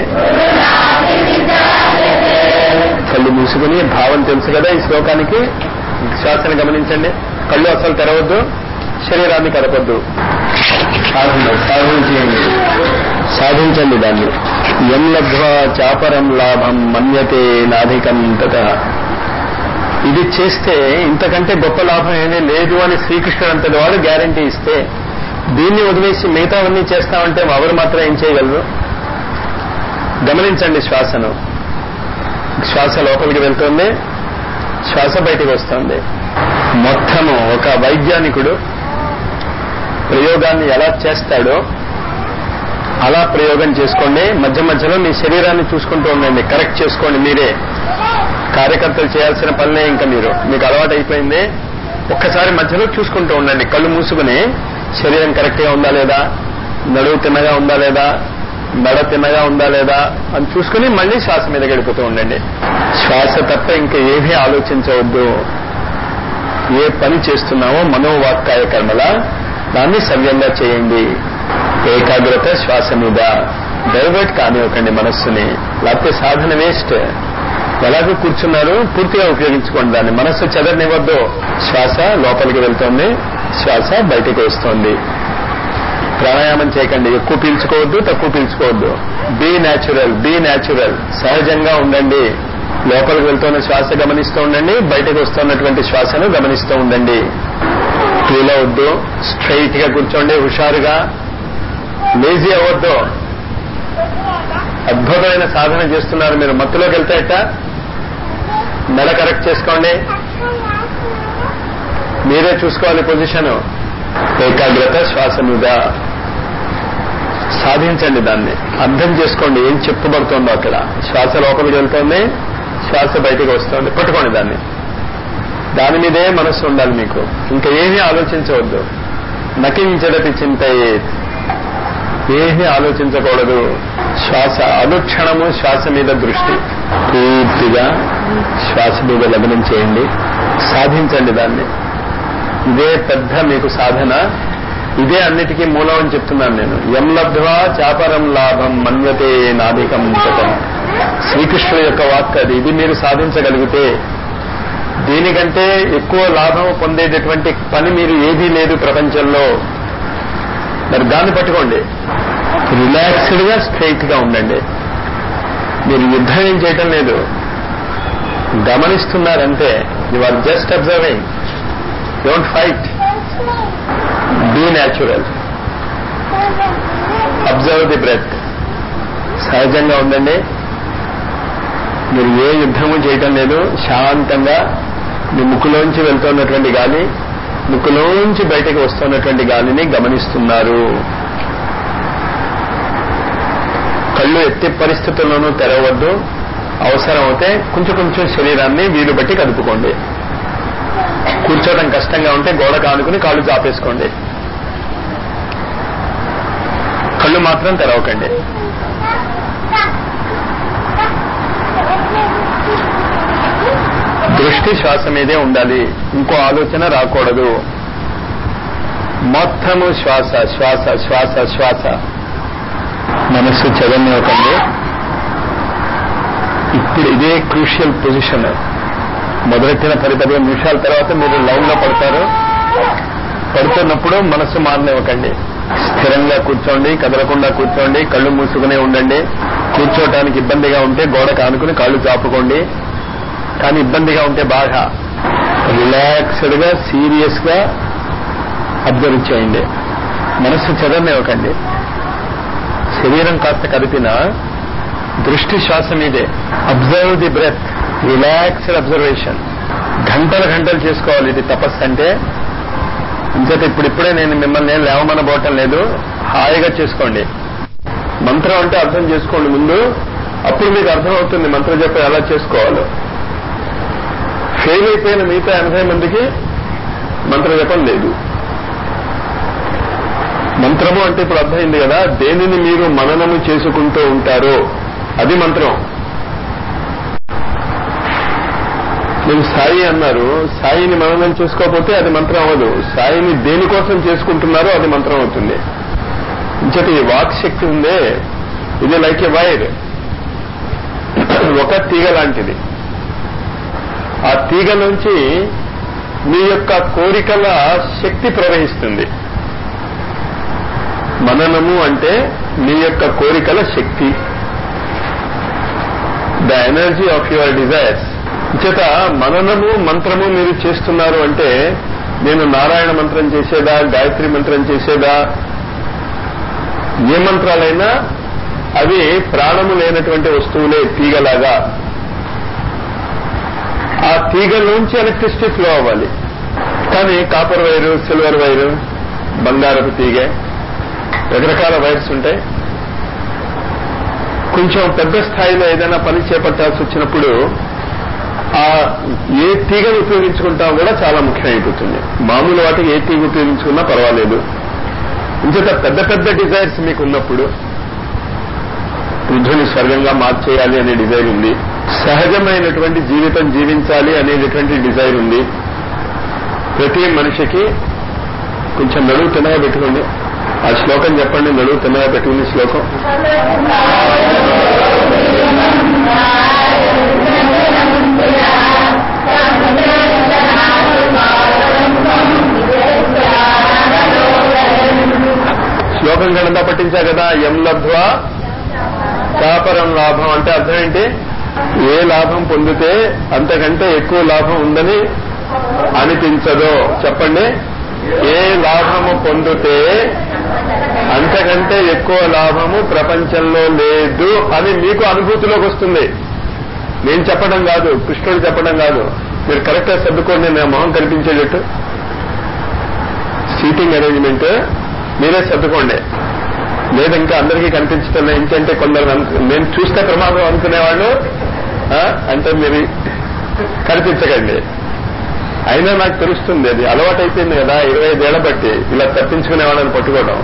కళ్ళు మూసుకుని భావం తెలుసు కదా ఈ శ్లోకానికి శ్వాసను గమనించండి కళ్ళు అసలు తెరవద్దు శరీరాన్ని కదపొద్దు సాధన సాధన చేయండి సాధించండి దాన్ని ఎం లబ్ధ్వా చాపరం లాభం మన్యతే నాధికం తత ఇది చేస్తే ఇంతకంటే గొప్ప లాభం ఏమీ లేదు అని శ్రీకృష్ణుడు అంతటి వాడు గ్యారంటీ ఇస్తే దీన్ని వదిలేసి మిగతావన్నీ చేస్తామంటే ఎవరు మాత్రం ఏం చేయగలరు గమనించండి శ్వాసను శ్వాస లోపలికి వెళ్తుంది శ్వాస బయటికి వస్తుంది మొత్తము ఒక వైజ్ఞానికుడు ప్రయోగాన్ని ఎలా చేస్తాడో అలా ప్రయోగం చేసుకోండి మధ్య మధ్యలో మీ శరీరాన్ని చూసుకుంటూ ఉండండి కరెక్ట్ చేసుకోండి మీరే కార్యకర్తలు చేయాల్సిన పనులే ఇంకా మీరు మీకు అలవాటు అయిపోయింది ఒక్కసారి మధ్యలో చూసుకుంటూ ఉండండి కళ్ళు మూసుకుని శరీరం కరెక్ట్ గా ఉందా లేదా నడువు తిన్నగా ఉందా లేదా మెడ తిన్నగా ఉందా లేదా అని చూసుకుని మళ్ళీ శ్వాస మీద గడిపోతూ ఉండండి శ్వాస తప్ప ఇంకా ఏమీ ఆలోచించవద్దు ఏ పని చేస్తున్నామో మనోవాక్కాయ కర్మల దాన్ని సవ్యంగా చేయండి ఏకాగ్రత శ్వాస మీద డైవర్ట్ కానివ్వకండి మనస్సుని లేకపోతే సాధన వేస్ట్ ఎలాగో కూర్చున్నారు పూర్తిగా ఉపయోగించుకోండి దాన్ని మనస్సు చెదరనివ్వద్దు శ్వాస లోపలికి వెళ్తోంది శ్వాస బయటికి వస్తోంది ప్రాణాయామం చేయకండి ఎక్కువ పీల్చుకోవద్దు తక్కువ పీల్చుకోవద్దు బీ న్యాచురల్ బీ న్యాచురల్ సహజంగా ఉండండి లోపలికి వెళ్తున్న శ్వాస గమనిస్తూ ఉండండి బయటకు వస్తున్నటువంటి శ్వాసను గమనిస్తూ ఉండండి ఫీల్ అవద్దు స్ట్రైట్ గా కూర్చోండి హుషారుగా లేజీ అవ్వద్దు అద్భుతమైన సాధన చేస్తున్నారు మీరు మత్తులోకి వెళ్తే ఎట్ట నెల కరెక్ట్ చేసుకోండి మీరే చూసుకోవాలి పొజిషన్ ఏకాగ్రత శ్వాస మీద సాధించండి దాన్ని అర్థం చేసుకోండి ఏం చెప్పబడుతుందో అక్కడ శ్వాస లోపలికి వెళ్తోంది శ్వాస బయటకు వస్తుంది పట్టుకోండి దాన్ని దాని మీదే మనస్సు ఉండాలి మీకు ఇంకా ఏమీ ఆలోచించవద్దు నకించడటి చింతయే ఏమీ ఆలోచించకూడదు శ్వాస అనుక్షణము శ్వాస మీద దృష్టి పూర్తిగా శ్వాస మీద లగ్నం చేయండి సాధించండి దాన్ని ఇదే పెద్ద మీకు సాధన ఇదే అన్నిటికీ మూలం అని చెప్తున్నాను నేను ఎం లబ్ధ్వా చాపరం లాభం మన్యతే నాధికం శతం శ్రీకృష్ణుడు యొక్క వాక్ అది ఇది మీరు సాధించగలిగితే దీనికంటే ఎక్కువ లాభం పొందేటటువంటి పని మీరు ఏదీ లేదు ప్రపంచంలో మరి దాన్ని పట్టుకోండి రిలాక్స్డ్ గా స్ట్రైట్ గా ఉండండి మీరు యుద్ధం ఏం చేయటం లేదు గమనిస్తున్నారంటే you are just observing don't fight be natural observe the breath సహజంగా ఉండండి మీరు ఏ యుద్ధము చేయటం లేదు శాంతంగా మీ ముక్కులోంచి వెళ్తున్నటువంటి గాలి ముక్కులోంచి బయటకు వస్తున్నటువంటి గాలిని గమనిస్తున్నారు కళ్ళు ఎత్తే పరిస్థితుల్లోనూ తెరవద్దు అవసరం అయితే కొంచెం కొంచెం శరీరాన్ని వీలు బట్టి కదుపుకోండి కూర్చోవడం కష్టంగా ఉంటే గోడ కానుకుని కాళ్ళు చాపేసుకోండి కళ్ళు మాత్రం తెరవకండి దృష్టి శ్వాస మీదే ఉండాలి ఇంకో ఆలోచన రాకూడదు మొత్తము శ్వాస శ్వాస శ్వాస శ్వాస మనస్సు చదవనివ్వకండి ఇప్పుడు ఇదే క్రూషియల్ పొజిషన్ మొదలెట్టిన పది పదిహేను నిమిషాల తర్వాత మీరు లైన్ లో పడతారు పడుతున్నప్పుడు మనస్సు మారనివ్వకండి స్థిరంగా కూర్చోండి కదలకుండా కూర్చోండి కళ్ళు మూసుకునే ఉండండి కూర్చోవటానికి ఇబ్బందిగా ఉంటే గోడ కానుకుని కాళ్ళు చాపుకోండి కానీ ఇబ్బందిగా ఉంటే బాగా రిలాక్స్డ్ గా సీరియస్ గా అబ్జర్వ్ చేయండి మనస్సు చదవనివ్వకండి శరీరం కాస్త కదిపిన దృష్టి శ్వాస మీదే observe the breath relaxed observation గంటలు గంటలు చేసుకోవాలి ఇది తపస్సు అంటే ఇంకైతే ఇప్పుడిప్పుడే నేను మిమ్మల్ని ఏం లేవమనబోవటం లేదు హాయిగా చేసుకోండి మంత్రం అంటే అర్థం చేసుకోండి ముందు అప్పుడు మీకు అర్థమవుతుంది మంత్ర జపం ఎలా చేసుకోవాలో ఫెయిల్ అయిపోయిన మిగతా ఎనభై మందికి మంత్ర జపం లేదు మంత్రము అంటే ఇప్పుడు అర్థమైంది కదా దేనిని మీరు మననము చేసుకుంటూ ఉంటారో అది మంత్రం మీరు సాయి అన్నారు సాయిని మననం చేసుకోకపోతే అది మంత్రం అవ్వదు సాయిని దేనికోసం చేసుకుంటున్నారో అది మంత్రం అవుతుంది ఇంచేత ఈ వాక్ శక్తి ఉందే ఇది లైక్ ఏ వైర్ ఒక తీగ లాంటిది ఆ తీగ నుంచి మీ యొక్క కోరికల శక్తి ప్రవహిస్తుంది మననము అంటే మీ యొక్క కోరికల శక్తి the energy of your desires చేత మననము మంత్రము మీరు చేస్తున్నారు అంటే నేను నారాయణ మంత్రం చేసేదా గాయత్రి మంత్రం చేసేదా ఏ మంత్రాలైనా అవి ప్రాణము లేనటువంటి వస్తువులే తీగలాగా ఆ తీగలోంచి ఎలక్ట్రిసిటీ ఫ్లో అవ్వాలి కానీ కాపర్ వైరు సిల్వర్ వైరు బంగారపు తీగ రకరకాల వైర్స్ ఉంటాయి కొంచెం పెద్ద స్థాయిలో ఏదైనా పని చేపట్టాల్సి వచ్చినప్పుడు ఆ ఏ తీగను ఉపయోగించుకుంటాం కూడా చాలా ముఖ్యమైపోతుంది మామూలు వాటికి ఏ తీగ ఉపయోగించుకున్నా పర్వాలేదు ఇంచేత పెద్ద పెద్ద డిజైర్స్ మీకు ఉన్నప్పుడు బుద్ధుని స్వర్గంగా మార్చేయాలి అనే డిజైర్ ఉంది సహజమైనటువంటి జీవితం జీవించాలి అనేటటువంటి డిజైర్ ఉంది ప్రతి మనిషికి కొంచెం నడువు తినగా పెట్టుకోండి ఆ శ్లోకం చెప్పండి నడువు తినగా పెట్టుకుని శ్లోకం శ్లోకం గణంతా పట్టించా కదా ఎం లబ్ధ్వా చాపరం లాభం అంటే అర్థం ఏంటి ఏ లాభం పొందితే అంతకంటే ఎక్కువ లాభం ఉందని అనిపించదో చెప్పండి ఏ లాభము పొందితే అంతకంటే ఎక్కువ లాభము ప్రపంచంలో లేదు అని మీకు అనుభూతిలోకి వస్తుంది నేను చెప్పడం కాదు కృష్ణుడు చెప్పడం కాదు మీరు కరెక్ట్గా సర్దుకోండి నేను మొహం కనిపించేటట్టు సీటింగ్ అరేంజ్మెంట్ మీరే సర్దుకోండి లేదు ఇంకా అందరికీ కనిపించడం ఏంటంటే కొందరు అనుకు- నేను చూస్తే ప్రమాదం అనుకునేవాళ్ళు ఆ, అంటే మీరు కనిపించకండి అయినా నాకు తెలుస్తుంది అది అలవాటైపోయింది కదా ఇరవై ఐదేళ్ల బట్టి ఇలా తప్పించుకునే వాళ్ళని పట్టుకోవడం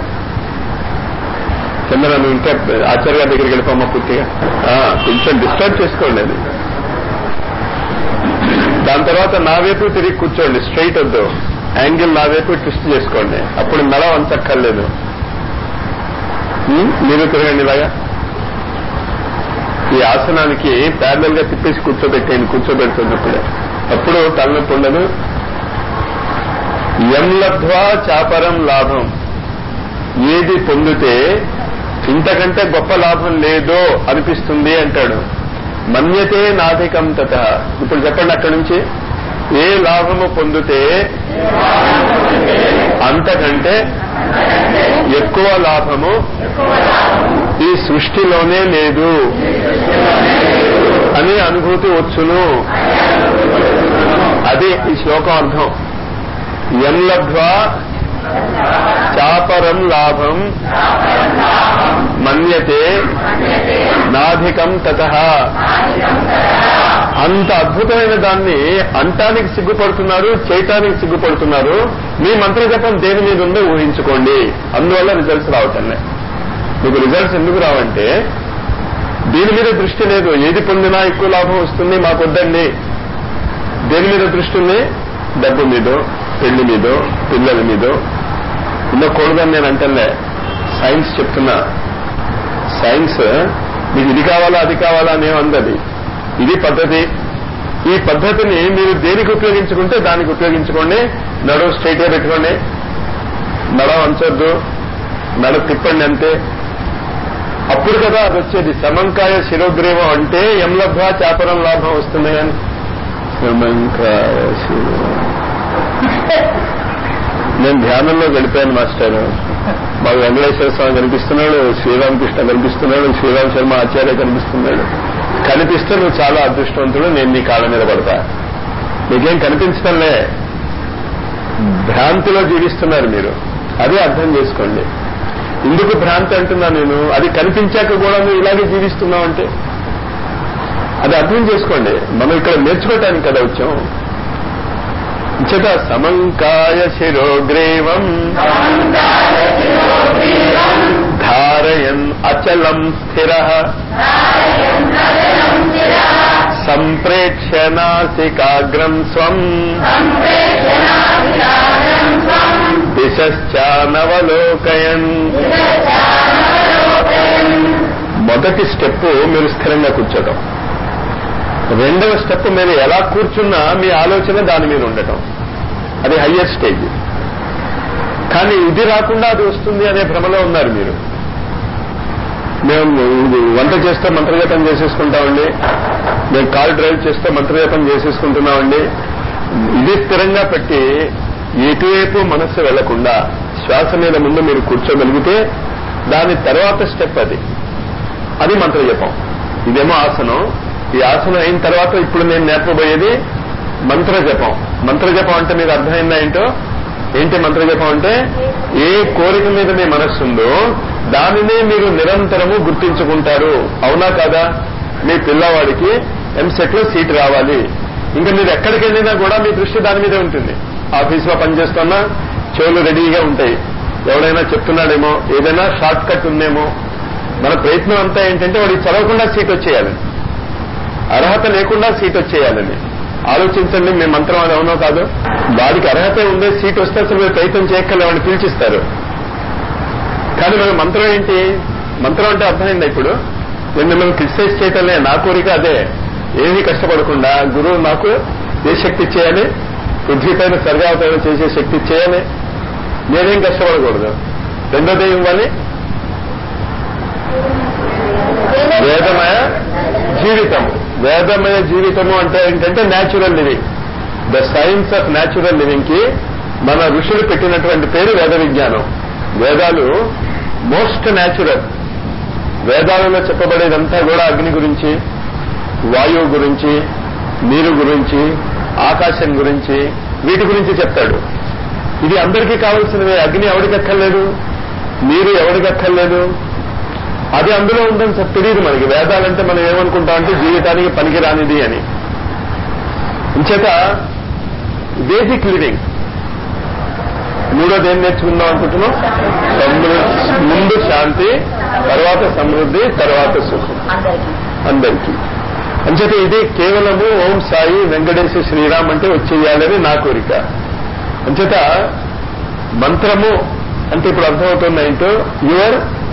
కింద నన్ను ఇంకా ఆచార్య దగ్గరికి వెళ్ళిపోమ్మా పూర్తిగా ఆ, కొంచెం డిస్టర్బ్ చేసుకోండి అది దాని తర్వాత నా వైపు తిరిగి కూర్చోండి స్ట్రైట్ వద్దు యాంగిల్ నా వైపు ట్విస్ట్ చేసుకోండి అప్పుడు మెడ వంచక్కర్లేదు ఉమ్, మీరు తిరగండి ఇలాగా ఈ ఆసనానికి ప్యారల్ గా తిప్పేసి కూర్చోబెట్టేయండి కూర్చోబెడుతున్నప్పుడే అప్పుడు తలనొప్పి ఉండదు ఎం లబ్ధ్వా చాపరం లాభం ఏది పొందితే ఇంతకంటే గొప్ప లాభం లేదో అనిపిస్తుంది అంటాడు మన్యతే నాధికం తత ఇప్పుడు చెప్పండి అక్కడి నుంచి ఏ లాభము పొందితే అంతకంటే ఎక్కువ లాభము ఈ సృష్టిలోనే లేదు అని అనుభూతి వచ్చును అదే ఈ శ్లోకం అర్థం ఎం లబ్ధ్వా చాపరం లాభం మన్యతే నాధికం తత అంత అద్భుతమైన దాన్ని అంటానికి సిగ్గుపడుతున్నారు చేయటానికి సిగ్గుపడుతున్నారు మీ మంత్ర జపం దేని మీద ఉందో ఊహించుకోండి అందువల్ల రిజల్ట్స్ రావటంలే మీకు రిజల్ట్స్ ఎందుకు రావంటే దీని మీద దృష్టి లేదు ఏది పొందినా ఎక్కువ లాభం వస్తుంది మాకు వద్దండి దేని మీద దృష్టి ఉంది డబ్బు మీదో పెళ్లి మీదో పిల్లల మీదో ఉండకూడదని నేను అంటలే సైన్స్ చెప్తున్నా సైన్స్ మీకు ఇది కావాలా అది కావాలా అనేవి అందది ఇది పద్ధతి ఈ పద్ధతిని మీరు దేనికి ఉపయోగించుకుంటే దానికి ఉపయోగించుకోండి నడువు స్ట్రైట్ గా పెట్టుకోండి నడ వంచొద్దు నడ తిప్పండి అంతే అప్పుడు కదా అది వచ్చేది సమంకాయ శిరోగ్రీవం అంటే ఎం లభ్వా చాపరం లాభం వస్తుంది అని సమంకాయ శిరో నేను ధ్యానంలో గడిపాను మాస్టర్ మాకు వెంకటేశ్వర స్వామి కనిపిస్తున్నాడు శ్రీరామకృష్ణ కనిపిస్తున్నాడు శ్రీరామ్ శర్మ ఆచార్య కనిపిస్తున్నాడు కనిపిస్తే నువ్వు చాలా అదృష్టవంతుడు నేను నీ కాళ్ళ మీద పడతా నీకేం కనిపించడంలే భ్రాంతిలో జీవిస్తున్నారు మీరు అదే అర్థం చేసుకోండి ఎందుకు భ్రాంతి అంటున్నా నేను అది కనిపించాక కూడా నువ్వు ఇలాగే జీవిస్తున్నావు అంటే అది అర్థం చేసుకోండి మనం ఇక్కడ నేర్చుకోవటానికి కదా వచ్చాం చేత సమంకాయ శిరోగ్రీవం ధారయన్ అచలం స్థిర సంప్రేక్ష్య నాసికాగ్రం స్వం దిశానవలోకయన్ మొదటి స్టెప్ మీరు స్థిరంగా కూర్చోటం రెండవ స్టెప్ మీరు ఎలా కూర్చున్నా మీ ఆలోచన దాని మీద ఉండటం అది హయ్యర్ స్టేజ్ కానీ ఇది రాకుండా అది వస్తుంది అనే భ్రమలో ఉన్నారు మీరు మేము వంట చేస్తే మంత్రజపం చేసేసుకుంటామండి మేము కార్ డ్రైవ్ చేస్తే మంత్రజపం చేసేసుకుంటున్నామండి ఇది స్థిరంగా పెట్టి ఎటువైపు మనస్సు వెళ్లకుండా శ్వాస మీద ముందు మీరు కూర్చోగలిగితే దాని తర్వాత స్టెప్ అది అది మంత్రజపం ఇదేమో ఆసనం ఈ ఆసనం అయిన తర్వాత ఇప్పుడు నేను నేర్పబోయేది మంత్రజపం మంత్రజపం అంటే మీకు అర్థమైందా ఏంటో ఏంటి మంత్రజపం అంటే ఏ కోరిక మీద మీ మనస్సు ఉందో దానినే మీరు నిరంతరము గుర్తించుకుంటారు అవునా కాదా మీ పిల్లవాడికి ఎంసెట్ లో సీట్ రావాలి ఇంకా మీరు ఎక్కడికి వెళ్ళినా కూడా మీ దృష్టి దాని మీదే ఉంటుంది ఆఫీస్లో పనిచేస్తున్నా చెవులు రెడీగా ఉంటాయి ఎవడైనా చెప్తున్నాడేమో ఏదైనా షార్ట్ కట్ ఉందేమో మన ప్రయత్నం అంతా ఏంటంటే వాడికి చదవకుండా సీట్ వచ్చేయాలి అర్హత లేకుండా సీట్ వచ్చేయాలని ఆలోచించండి మీ మంత్రం అది అవునో కాదు వాడికి అర్హత ఉండే సీట్ వస్తే అసలు మీరు ప్రయత్నం చేయక్కర్లే వాడిని పిలిచిస్తారు కానీ మన మంత్రం ఏంటి మంత్రం అంటే అర్థమైందా ఇప్పుడు నేను మిమ్మల్ని క్రిటిసైజ్ చేయటంలే నా కోరిక అదే ఏమీ కష్టపడకుండా గురువు నాకు ఏ శక్తి ఇచ్చేయాలి పృథ్వీ పైన స్వర్గావతరణ చేసే శక్తి ఇచ్చేయాలి నేనేం కష్టపడకూడదు రెండోది ఏం ఇవ్వాలి వేదమయ జీవితం వేదమయ జీవితము అంటే ఏంటంటే natural living the science of natural living కి మన ఋషులు పెట్టినటువంటి పేరు వేద విజ్ఞానం వేదాలు మోస్ట్ న్యాచురల్ వేదాలలో చెప్పబడేదంతా కూడా అగ్ని గురించి వాయువు గురించి నీరు గురించి ఆకాశం గురించి వీటి గురించి చెప్తాడు ఇది అందరికీ కావాల్సినవే అగ్ని ఎవడికక్కర్లేదు నీరు ఎవడికక్కర్లేదు అది అందులో ఉందని చెప్ప- తెలియదు మనకి వేదాలంటే మనం ఏమనుకుంటామంటే జీవితానికి పనికిరానిది అని ఇంచేత బేసిక్ లివింగ్ మూడోది ఏం నేర్చుకుందాం అనుకుంటున్నాం సమృద్ధి ముందు శాంతి తర్వాత సమృద్ధి తర్వాత సుఖం అందరికీ అందరికీ అంచేత ఇది కేవలము ఓం సాయి వెంకటేశ శ్రీరామ్ అంటే వచ్చేయాలని నా కోరిక అంచేత మంత్రము అంటే ఇప్పుడు అర్థమవుతుంది ఏంటో యువర్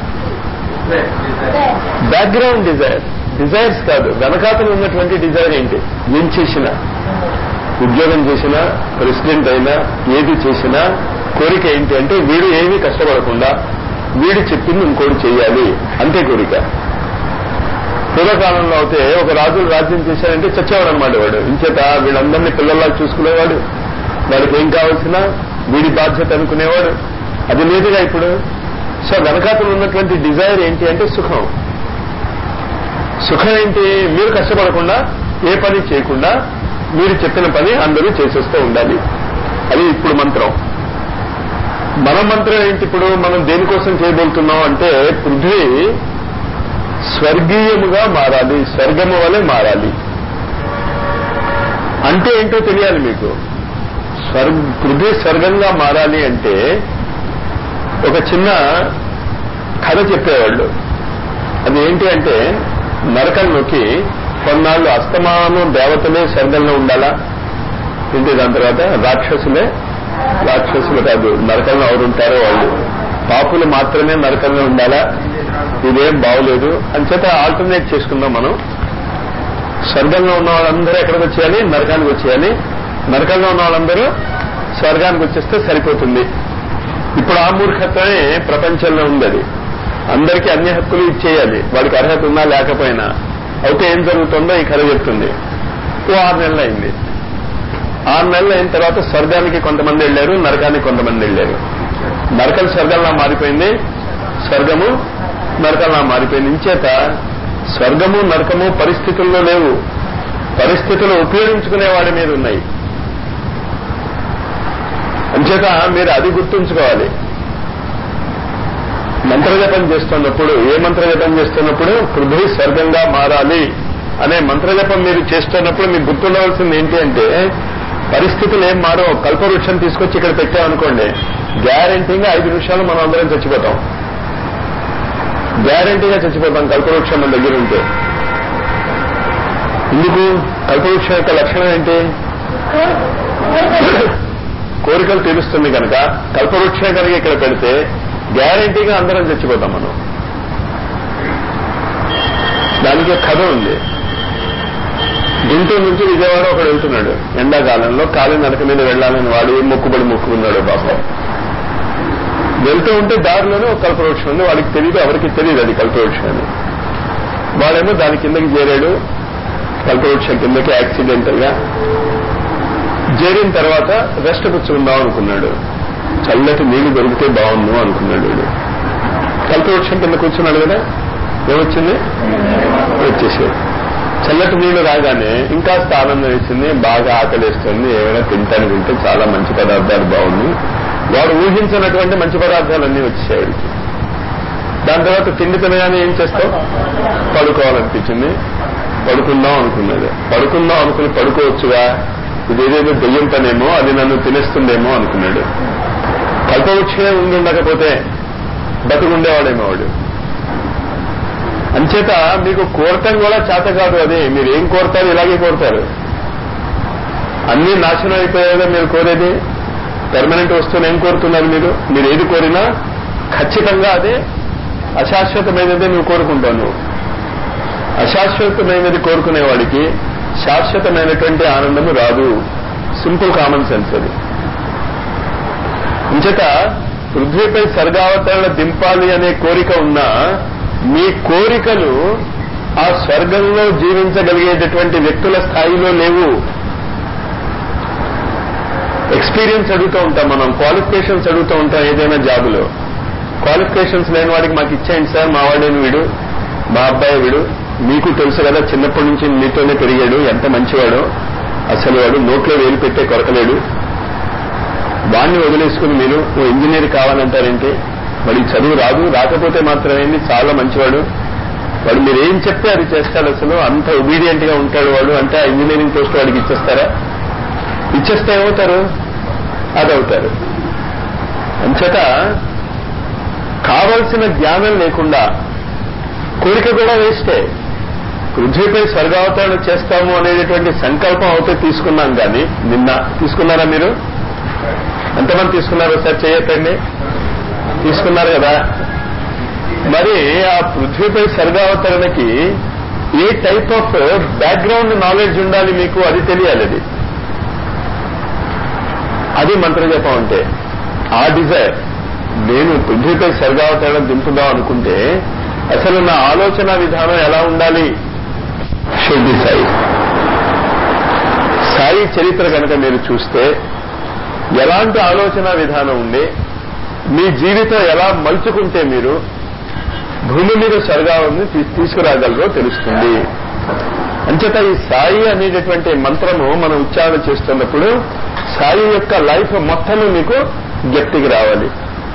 బ్యాక్గ్రౌండ్ డిజైర్ డిజైర్స్ కాదు వెనకాతలు ఉన్నటువంటి డిజైర్ ఏంటి ఏం చేసినా ఉద్యోగం చేసినా ప్రెసిడెంట్ అయినా ఏది చేసినా కోరిక ఏంటి అంటే వీడు ఏమీ కష్టపడకుండా వీడు చెప్పింది ఇంకోటి చేయాలి అంతే కోరిక పూర్వకాలంలో అయితే ఒక రాజులు రాజ్యం చేశారంటే చచ్చేవాడు అనమాట వాడు ఇంచేత వీళ్ళందరినీ పిల్లల్లా చూసుకునేవాడు వాడికి ఏం కావాల్సిన వీడి బాధ్యత అనుకునేవాడు అది లేదుగా ఇప్పుడు సో వెనకాతలు ఉన్నటువంటి డిజైర్ ఏంటి అంటే సుఖం సుఖం ఏంటి మీరు కష్టపడకుండా ఏ పని చేయకుండా మీరు చెప్పిన పని అందరూ చేసేస్తూ ఉండాలి అది ఇప్పుడు మంత్రం మన మంత్రం ఏంటి ఇప్పుడు మనం దేనికోసం చేయబోతున్నాం అంటే పృథ్వీ స్వర్గీయముగా మారాలి స్వర్గము వలె మారాలి అంటే ఏంటో తెలియాలి మీకు స్వర్గ పృథ్వీ స్వర్గంగా మారాలి అంటే ఒక చిన్న కథ చెప్పేవాళ్ళు అది ఏంటి అంటే నరకంలోకి కొన్నాళ్ళు అస్తమానం దేవతలే స్వర్గంలో ఉండాలా ఏంటి దాని తర్వాత రాక్షసులే రాక్షసులు కాదు నరకంలో ఎవరు ఉంటారో వాళ్ళు పాపులు మాత్రమే నరకంలో ఉండాలా ఇదేం బాగోలేదు అంచేత ఆల్టర్నేట్ చేసుకుందాం మనం స్వర్గంలో ఉన్న వాళ్ళందరూ ఎక్కడికి వచ్చేయాలి నరకానికి వచ్చేయాలి నరకంలో ఉన్న వాళ్ళందరూ స్వర్గానికి వచ్చేస్తే సరిపోతుంది ఇప్పుడు ఆ మూర్ఖత్వమే ప్రపంచంలో ఉంది అది అందరికీ అన్ని హక్కులు ఇచ్చేయాలి వాడికి అర్హత ఉన్నా లేకపోయినా అయితే ఏం జరుగుతుందో ఈ కథ చెప్తుంది ఓ ఆరు నెలలు అయింది ఆరు నెలలు అయిన తర్వాత స్వర్గానికి కొంతమంది వెళ్ళారు నరకానికి కొంతమంది వెళ్ళారు నరకం స్వర్గంలా మారిపోయింది స్వర్గము నరకంలా మారిపోయింది ఇంచేత స్వర్గము నరకము పరిస్థితుల్లో లేవు పరిస్థితులు ఉపయోగించుకునే వాడి మీద ఉన్నాయి అంచేత మీరు అది గుర్తుంచుకోవాలి మంత్రజపం చేస్తున్నప్పుడు ఏ మంత్రజపం చేస్తున్నప్పుడు పృథ్వీ స్వర్గంగా మారాలి అనే మంత్రజపం మీరు చేస్తున్నప్పుడు మీకు గుర్తుండవలసింది ఏంటి అంటే పరిస్థితులు ఏం మారో కల్పవృక్షం తీసుకొచ్చి ఇక్కడ పెట్టామనుకోండి గ్యారంటీగా ఐదు నిమిషాలు మనం అందరం చచ్చిపోతాం గ్యారంటీగా చచ్చిపోతాం కల్పవృక్షం మన దగ్గర ఉంటే ఎందుకు కల్పవృక్షం యొక్క లక్షణం ఏంటి కోరికలు తీరుస్తుంది కనుక కల్పవృక్షం కనుక ఇక్కడ పెడితే గ్యారంటీగా అందరం చచ్చిపోతాం మనం దానికి ఒక కథ ఉంది గుంటూరు నుంచి విజయవాడ ఒకడు వెళ్తున్నాడు ఎండాకాలంలో కాలి నడక మీద వెళ్ళాలని వాడు ఏం మొక్కుబడి మొక్కుకున్నాడు పాపం వెళ్తూ ఉంటే దారిలోనే ఒక కల్పవృక్షం ఉంది వాడికి తెలియదు ఎవరికి తెలియదు అది కల్పవృక్షం అని వాడేమో దాని కిందకి చేరాడు కల్పవృక్షం కిందకి యాక్సిడెంటల్ గా చేరిన తర్వాత రెస్ట్ పుచ్చుకుందాం అనుకున్నాడు చల్లటి నీళ్లు దొరికితే బాగుండు అనుకున్నాడు వీడు కల్పవృక్షం కింద కూర్చున్నాడు కదా ఏమొచ్చింది వచ్చేసాడు చల్లటి నీళ్లు రాగానే ఇంకా ఆనందం వేసింది బాగా ఆకలిస్తుంది ఏమైనా తింటాను తింటే చాలా మంచి పదార్థాలు బాగుంది వాడు ఊహించినటువంటి మంచి పదార్థాలన్నీ వచ్చాయి వాడికి దాని తర్వాత తిండి తినగానే ఏం చేస్తావు పడుకోవాలనిపించింది పడుకుందాం అనుకున్నది పడుకుందాం అనుకుని పడుకోవచ్చుగా ఇదేదేదో దెయ్యం పనేమో అది నన్ను తినేస్తుందేమో అనుకున్నాడు కల్పవృక్షమే ఉండి ఉండకపోతే బతుకుండేవాడేమో వాడు అంచేత మీకు కోరటం కూడా చేత కాదు అది మీరు ఏం కోరతారు ఇలాగే కోరతారు అన్ని నాశనం అయిపోయేదా మీరు కోరేది పెర్మనెంట్ వస్తువుని ఏం కోరుతున్నారు మీరు మీరు ఏది కోరినా ఖచ్చితంగా అదే అశాశ్వతమైనదే నువ్వు కోరుకుంటావు నువ్వు అశాశ్వతమైనది కోరుకునేవాడికి శాశ్వతమైనటువంటి ఆనందము రాదు సింపుల్ కామన్ సెన్స్ అది ఇంచేత పృథ్వీపై స్వర్గావతరణ దింపాలి అనే కోరిక ఉన్నా మీ కోరికలు ఆ స్వర్గంలో జీవించగలిగేటటువంటి వ్యక్తుల స్థాయిలో లేవు ఎక్స్పీరియన్స్ అడుగుతూ ఉంటాం మనం క్వాలిఫికేషన్స్ అడుగుతూ ఉంటాం ఏదైనా జాబులో క్వాలిఫికేషన్స్ లేని వాడికి మాకు ఇచ్చేయండి సార్ మా వాడేని వీడు మా అబ్బాయి వీడు మీకు తెలుసు కదా చిన్నప్పటి నుంచి మీతోనే పెరిగాడు ఎంత మంచివాడో అసలు వాడు నోట్లో వేలు పెట్టే కొరకలేడు వాణ్ణి వదిలేసుకుని మీరు ఓ ఇంజనీర్ కావాలంటారేంటి వాడికి చదువు రాదు రాకపోతే మాత్రమేంది చాలా మంచివాడు వాడు మీరు ఏం చెప్తే అది చేస్తాడు అసలు అంత ఒబీడియంట్ గా ఉంటాడు వాడు అంటే ఆ ఇంజనీరింగ్ పోస్ట్ వాడికి ఇచ్చేస్తారా ఇచ్చేస్తే ఏమవుతారు అది అవుతారు అంచేత కావలసిన జ్ఞానం లేకుండా కోరిక కూడా వేస్టే పృథ్వీపై స్వర్గావతరణ చేస్తాము అనేటటువంటి సంకల్పం అయితే తీసుకున్నాం కానీ నిన్న తీసుకున్నారా మీరు ఎంతమంది తీసుకున్నారు సార్ చేయొద్దండి తీసుకున్నారు కదా మరి ఆ పృథ్వీపై స్వర్గావతరణకి a type of background knowledge ఉండాలి మీకు అది తెలియాలి అది అది మంత్రజపం అంటే ఆ డిజైర్ నేను పృథ్వీపై స్వర్గావతరణ దింపుదాం అనుకుంటే అసలు నా ఆలోచన విధానం ఎలా ఉండాలి షుడ్ సాయి సాయి చరిత్ర కనుక మీరు చూస్తే ఎలాంటి ఆలోచన విధానం ఉండి మీ జీవితం ఎలా మలుచుకుంటే మీరు భూమి మీద స్వర్గాన్ని తీసుకురాగలరో తెలుస్తుంది అంచేత ఈ సాయి అనేటటువంటి మంత్రము మనం ఉచ్చారణ చేస్తున్నప్పుడు సాయి యొక్క లైఫ్ మొత్తం మీకు జ్ఞప్తికి రావాలి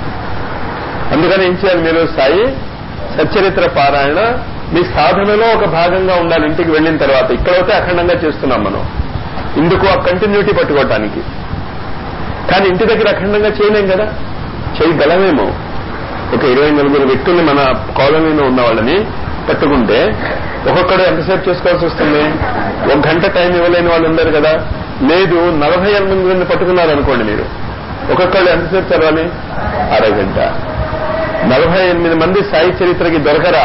అందుకని ఏం చేయాలి మీరు సాయి సచ్చరిత్ర పారాయణ మీ సాధనలో ఒక భాగంగా ఉండాలి ఇంటికి వెళ్ళిన తర్వాత ఇక్కడైతే అఖండంగా చేస్తున్నాం మనం ఇందుకు ఆ కంటిన్యూటీ పట్టుకోవటానికి కానీ ఇంటి దగ్గర అఖండంగా చేయలేం కదా చేయగలమేమో ఒక ఇరవై నలుగురు వ్యక్తుల్ని మన కాలనీలో ఉన్న వాళ్ళని పట్టుకుంటే ఒక్కొక్కడు ఎంతసేపు చేసుకోవాల్సి వస్తుంది ఒక గంట టైం ఇవ్వలేని వాళ్ళు ఉన్నారు కదా లేదు నలభై ఎనిమిది మంది పట్టుకున్నారు అనుకోండి మీరు ఒక్కొక్కళ్ళు ఎంతసేపు చదవాలి అరగంట నలభై ఎనిమిది మంది సాయి చరిత్రకి దొరకరా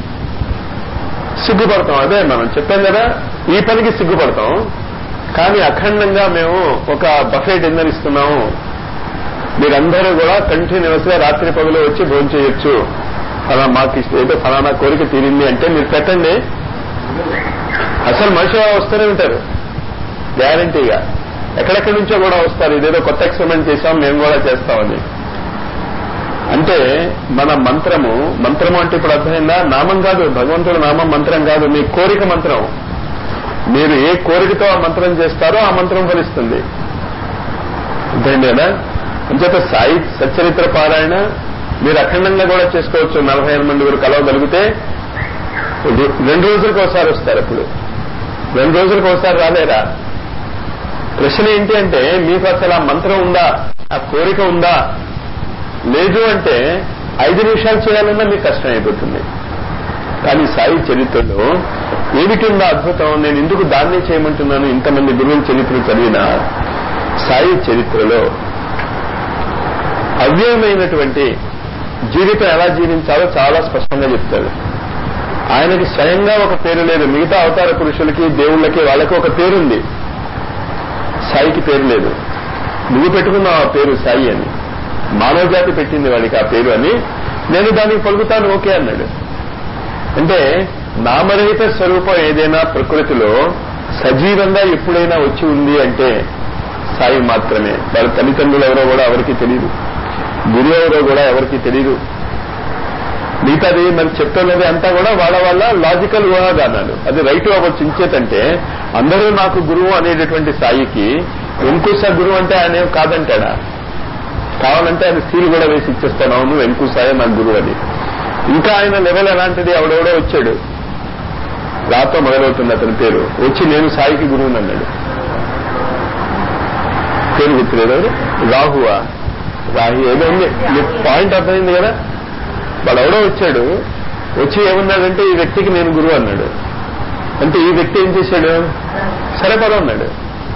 సిగ్గుపడతాం అదే మనం చెప్పాం కదా ఈ పనికి సిగ్గుపడతాం కానీ అఖండంగా మేము ఒక బఫే డిన్నర్ ఇస్తున్నాము మీరందరూ కూడా కంటిన్యూస్ గా రాత్రి పగలు వచ్చి భోజనం చేయొచ్చు అలా మాకు ఇష్ట- ఏదో ఫలానా కోరిక తీరింది అంటే మీరు పెట్టండి అసలు మనుషులు వస్తూనే ఉంటారు గ్యారంటీగా ఎక్కడెక్కడి నుంచో కూడా వస్తారు ఇదేదో కొత్త ఎక్స్పెరిమెంట్ చేశాం మేము కూడా చేస్తామని అంటే మన మంత్రము మంత్రము అంటే ఇప్పుడు అర్థమైందా నామం కాదు భగవంతుడు నామం మంత్రం కాదు మీ కోరిక మంత్రం మీరు ఏ కోరికతో ఆ మంత్రం చేస్తారో ఆ మంత్రం ఫలిస్తుంది అర్థమైంది కదా అంచేత సాయి సచ్చరిత్ర పారాయణ మీరు అఖండంగా కూడా చేసుకోవచ్చు నలభై ఎనిమిది మంది మీరు కలవగలిగితే రె- రెండు రోజులకు ఒకసారి వస్తారు అప్పుడు రెండు రోజులకు ఒకసారి రాలేరా ప్రశ్న ఏంటి అంటే మీకు అసలు ఆ మంత్రం ఉందా ఆ కోరిక ఉందా లేదు అంటే ఐదు నిమిషాలు చేయాలన్నా మీకు కష్టం అయిపోతుంది కానీ సాయి చరిత్రలో ఏమిటి ఉందో అద్భుతం నేను ఎందుకు దాన్నే చేయమంటున్నాను ఇంతమంది గురువుల చరిత్ర చదివినా సాయి చరిత్రలో అవ్యయమైనటువంటి జీవితం ఎలా జీవించాలో చాలా స్పష్టంగా చెప్తాడు ఆయనకి స్వయంగా ఒక పేరు లేదు మిగతా అవతార పురుషులకి దేవుళ్ళకి వాళ్ళకి ఒక పేరుంది సాయికి పేరు లేదు నువ్వు పెట్టుకున్నావు ఆ పేరు సాయి అని మానవ జాతి పెట్టింది వాడికి ఆ పేరు అని నేను దానికి పలుకుతాను ఓకే అన్నాడు అంటే నామరహిత స్వరూపం ఏదైనా ప్రకృతిలో సజీవంగా ఎప్పుడైనా వచ్చి ఉంది అంటే సాయి మాత్రమే వాళ్ళ తల్లిదండ్రులు ఎవరో కూడా ఎవరికి తెలియదు గురువు ఎవరో కూడా ఎవరికి తెలియదు మిగతాది మరి చెప్తున్నది అంతా కూడా వాళ్ళ వాళ్ళ లాజికల్ ఊహాగానాలు అది రైట్ అవ్వచ్చు ఇంచేతంటే అందరూ నాకు గురువు అనేటటువంటి సాయికి వెంకుశ గురువు అంటే ఆయన ఏం కాదంటాడా కావాలంటే ఆయన సీలు కూడా వేసి ఇచ్చేస్తాను అవును వెంకుసాయే నాకు గురువు అని ఇంకా ఆయన లెవెల్ ఎలాంటిది ఎవడెవడో వచ్చాడు రాతో మొదలవుతుంది అతని పేరు వచ్చి నేను సాయికి గురువుని అన్నాడు పేరు గుర్తులేదు ఎవరు? రాహువా రాహు ఏదో ఉంది మీకు పాయింట్ అర్థమైంది కదా వాడు ఎవడో వచ్చాడు వచ్చి ఏమన్నాడంటే ఈ వ్యక్తికి నేను గురువు అన్నాడు అంటే ఈ వ్యక్తి ఏం చేశాడు సరే పద అన్నాడు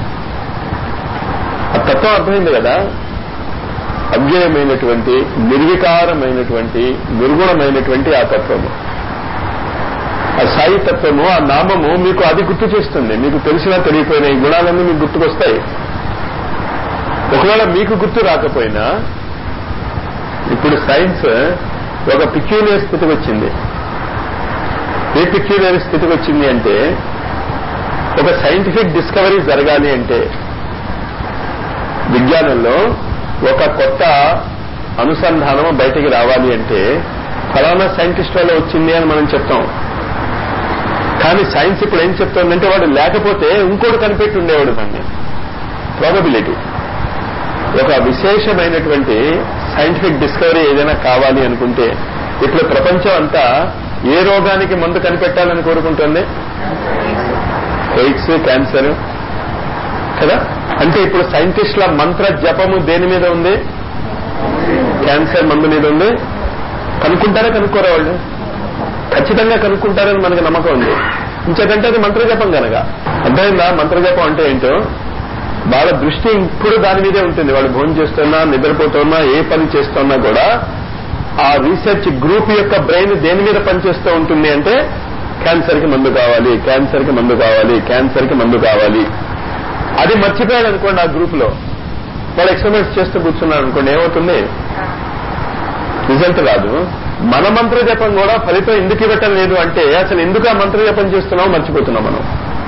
ఆ తత్వం అర్థమైంది కదా అవ్యయమైనటువంటి నిర్వికారమైనటువంటి నిర్గుణమైనటువంటి ఆ తత్వము ఆ సాయి తత్వము ఆ నామము మీకు అది గుర్తు చేస్తుంది మీకు తెలిసినా తెలియపోయినా ఈ గుణాలన్నీ మీకు గుర్తుకొస్తాయి ఒకవేళ మీకు గుర్తు రాకపోయినా ఇప్పుడు సైన్స్ ఒక పిక్యూలియర్ స్థితికి వచ్చింది ఏ పిక్యూలియర్ స్థితికి వచ్చింది అంటే ఒక సైంటిఫిక్ డిస్కవరీ జరగాలి అంటే విజ్ఞానంలో ఒక కొత్త అనుసంధానం బయటికి రావాలి అంటే ఫలానా సైంటిస్ట్ వల్ల వచ్చింది అని మనం చెప్తాం కానీ సైన్స్ ఇప్పుడు ఏం చెప్తోందంటే వాడు లేకపోతే ఇంకోటి కనిపెట్టి ఉండేవాడు దాన్ని ప్రాబబిలిటీ ఒక విశేషమైనటువంటి సైంటిఫిక్ డిస్కవరీ ఏదైనా కావాలి అనుకుంటే ఇప్పుడు ప్రపంచం అంతా ఏ రోగానికి మందు కనిపెట్టాలని కోరుకుంటుంది ఎయిడ్స్ క్యాన్సర్ కదా అంటే ఇప్పుడు సైంటిస్టుల మంత్ర జపము దేని మీద ఉంది క్యాన్సర్ మందు మీద ఉంది కనుక్కుంటారా కనుక్కోరా వాళ్ళు ఖచ్చితంగా కనుక్కుంటారని మనకు నమ్మకం ఉంది ఇంతకంటే అది మంత్రజపం కనుక అర్థమైందా మంత్రజపం అంటే ఏంటో వాళ్ళ దృష్టి ఇప్పుడు దాని మీదే ఉంటుంది వాళ్ళు భోజనం చేస్తున్నా నిద్రపోతున్నా ఏ పని చేస్తున్నా కూడా ఆ రీసెర్చ్ గ్రూప్ యొక్క బ్రెయిన్ దేని మీద పనిచేస్తూ ఉంటుంది అంటే క్యాన్సర్ కి మందు కావాలి క్యాన్సర్ కి మందు కావాలి క్యాన్సర్ కి మందు కావాలి అది మర్చిపోయాడు అనుకోండి ఆ గ్రూప్ లో వాళ్ళు ఎక్స్పెరిమెంట్స్ చేస్తూ కూర్చున్నారు అనుకోండి ఏమవుతుంది రిజల్ట్ రాదు మన మంత్ర జపం కూడా ఫలితం ఎందుకు ఇవ్వటం లేదు అంటే అసలు ఎందుకు ఆ మంత్ర జపం చేస్తున్నామో మర్చిపోతున్నాం మనం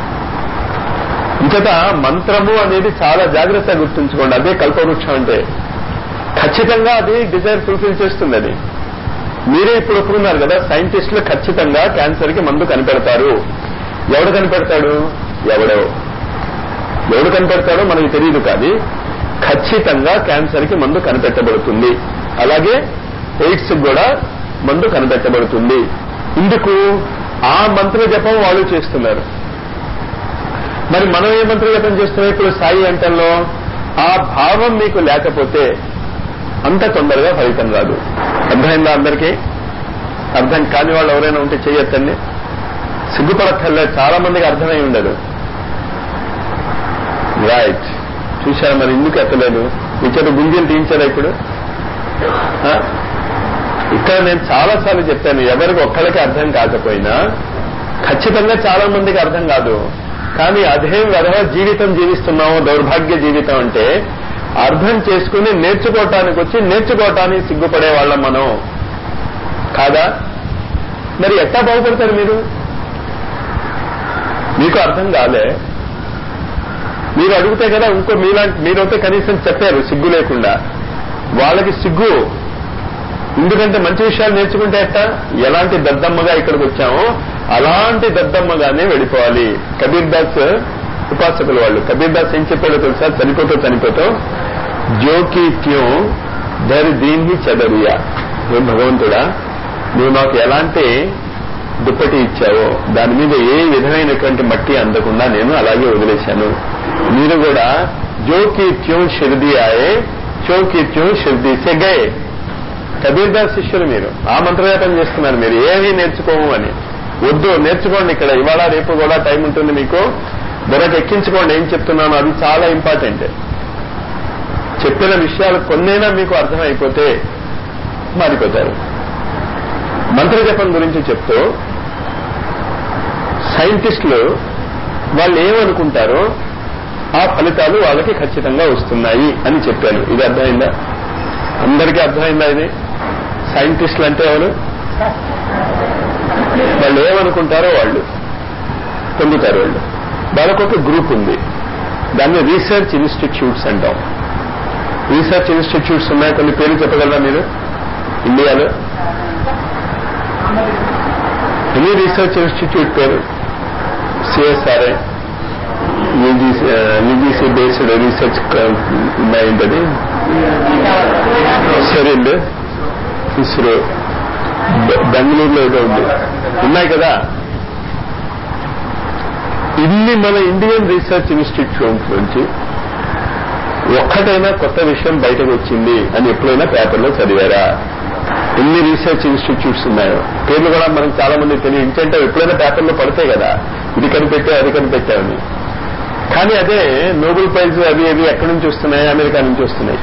ఇంకట మంత్రము అనేది చాలా జాగ్రత్తగా గుర్తుంచుకోండి అదే కల్పవృక్షం అంటే ఖచ్చితంగా అది డిజైర్ ఫుల్ఫిల్ చేస్తుంది అది మీరే ఇప్పుడు ఒప్పుకున్నారు కదా సైంటిస్టులు ఖచ్చితంగా క్యాన్సర్ కి మందు కనిపెడతారు ఎవడు కనిపెడతాడు ఎవడో ఎవడు కనిపెడతాడో మనకి తెలియదు కానీ ఖచ్చితంగా క్యాన్సర్ కి మందు కనిపెట్టబడుతుంది అలాగే ఎయిడ్స్ కూడా మందు కనిపెట్టబడుతుంది ఇందుకు ఆ మంత్ర జపం వాళ్ళు చేస్తున్నారు మరి మనం ఏ మంత్ర జపం చేస్తున్నాం ఇప్పుడు సాయి అంటంలో ఆ భావం మీకు లేకపోతే అంత తొందరగా ఫలితం రాదు అర్థమైందా అందరికీ అర్థం కాని వాళ్ళు ఎవరైనా ఉంటే చెయ్యొద్దండి సిగ్గుపడక్కర్లేదు చాలా మందికి అర్థమై ఉండదు రైట్ చూశారు మరి ఎందుకు ఎత్తలేదు ఇచ్చారు గుంజలు తీయించారా ఇప్పుడు ఆ? ఇక్కడ నేను చాలా సార్లు చెప్పాను ఎవరికి ఒక్కరికి అర్థం కాకపోయినా ఖచ్చితంగా చాలా మందికి అర్థం కాదు కానీ అదే వెధవ జీవితం జీవిస్తున్నాము దౌర్భాగ్య జీవితం అంటే అర్థం చేసుకుని నేర్చుకోవటానికి వచ్చి నేర్చుకోవటానికి సిగ్గుపడే వాళ్ళం మనం కాదా మరి ఎట్టా బాగుపడతారు మీరు మీకు అర్థం కాలే మీరు అడిగితే కదా ఇంకో మీలాంటి మీరైతే కనీసం చెప్పారు సిగ్గు లేకుండా వాళ్ళకి సిగ్గు ఎందుకంటే మంచి విషయాలు నేర్చుకుంటే ఎట్ట ఎలాంటి దద్దమ్మగా ఇక్కడికి వచ్చామో అలాంటి దద్దమ్మగానే వెళ్ళిపోవాలి కబీర్ దాస్ ఉపాసకులు వాళ్ళు కబీర్ దాస్ ఏం చెప్పాడో తెలుసా చనిపోతూ చనిపోతూ జోకి క్యూ ధరి దీన్ని చెదరియా ఏ భగవంతుడా నువ్వు నాకు ఎలాంటి దుప్పటి ఇచ్చావో దాని మీద ఏ విధమైనటువంటి మట్టి అందకుండా నేను అలాగే వదిలేశాను మీరు కూడా జోకి క్యూ షిర్ది ఆయే చోకి క్యూ షిర్ది సే గయే కబీర్ దాస్ శిష్యులు మీరు ఆ మంత్రజాపం చేస్తున్నారు మీరు ఏమీ నేర్చుకోము అని వద్దు నేర్చుకోండి ఇక్కడ ఇవాళ రేపు కూడా టైం ఉంటుంది మీకు బుర్రకు ఎక్కించుకోండి ఏం చెప్తున్నాను అది చాలా ఇంపార్టెంట్ చెప్పిన విషయాలు కొన్నైనా మీకు అర్థమైపోతే మారిపోతారు మంత్ర జపం గురించి చెప్తూ సైంటిస్టులు వాళ్ళు ఏమనుకుంటారో ఆ ఫలితాలు వాళ్ళకి ఖచ్చితంగా వస్తున్నాయి అని చెప్పాను ఇది అర్థమైందా అందరికీ అర్థమైందా ఇది సైంటిస్టులు అంటే ఎవరు వాళ్ళు ఏమనుకుంటారో వాళ్ళు పొందుతారు వాళ్ళు వాళ్ళకు ఒక గ్రూప్ ఉంది దాన్ని రీసెర్చ్ ఇన్స్టిట్యూట్స్ అంటాం రీసెర్చ్ ఇన్స్టిట్యూట్స్ ఉన్నాయి కొన్ని పేర్లు చెప్పగలరా మీరు ఇండియాలో ఎనీ రీసెర్చ్ ఇన్స్టిట్యూట్ పేరు సిఎస్ఆర్ఐ యూజీసీ బేస్డ్ రీసెర్చ్ ఉన్నాయంటది సెరిల్ ఇస్రో బెంగళూరులో ఏదో ఉంది ఉన్నాయి కదా ఇన్ని మన ఇండియన్ రీసెర్చ్ ఇన్స్టిట్యూట్ నుంచి ఒక్కటైనా కొత్త విషయం బయటకు వచ్చింది అని ఎప్పుడైనా పేపర్లో చదివారా ఎన్ని రీసెర్చ్ ఇన్స్టిట్యూట్స్ ఉన్నాయో పేర్లు కూడా మనకు చాలా మంది తెలియదు ఇంకంటే ఎప్పుడైనా పేపర్లో పడతాయి కదా ఇది కనిపెట్టావు అది కనిపెట్టావని కానీ అదే నోబెల్ ప్రైజ్ అవి అవి ఎక్కడి నుంచి వస్తున్నాయి అమెరికా నుంచి వస్తున్నాయి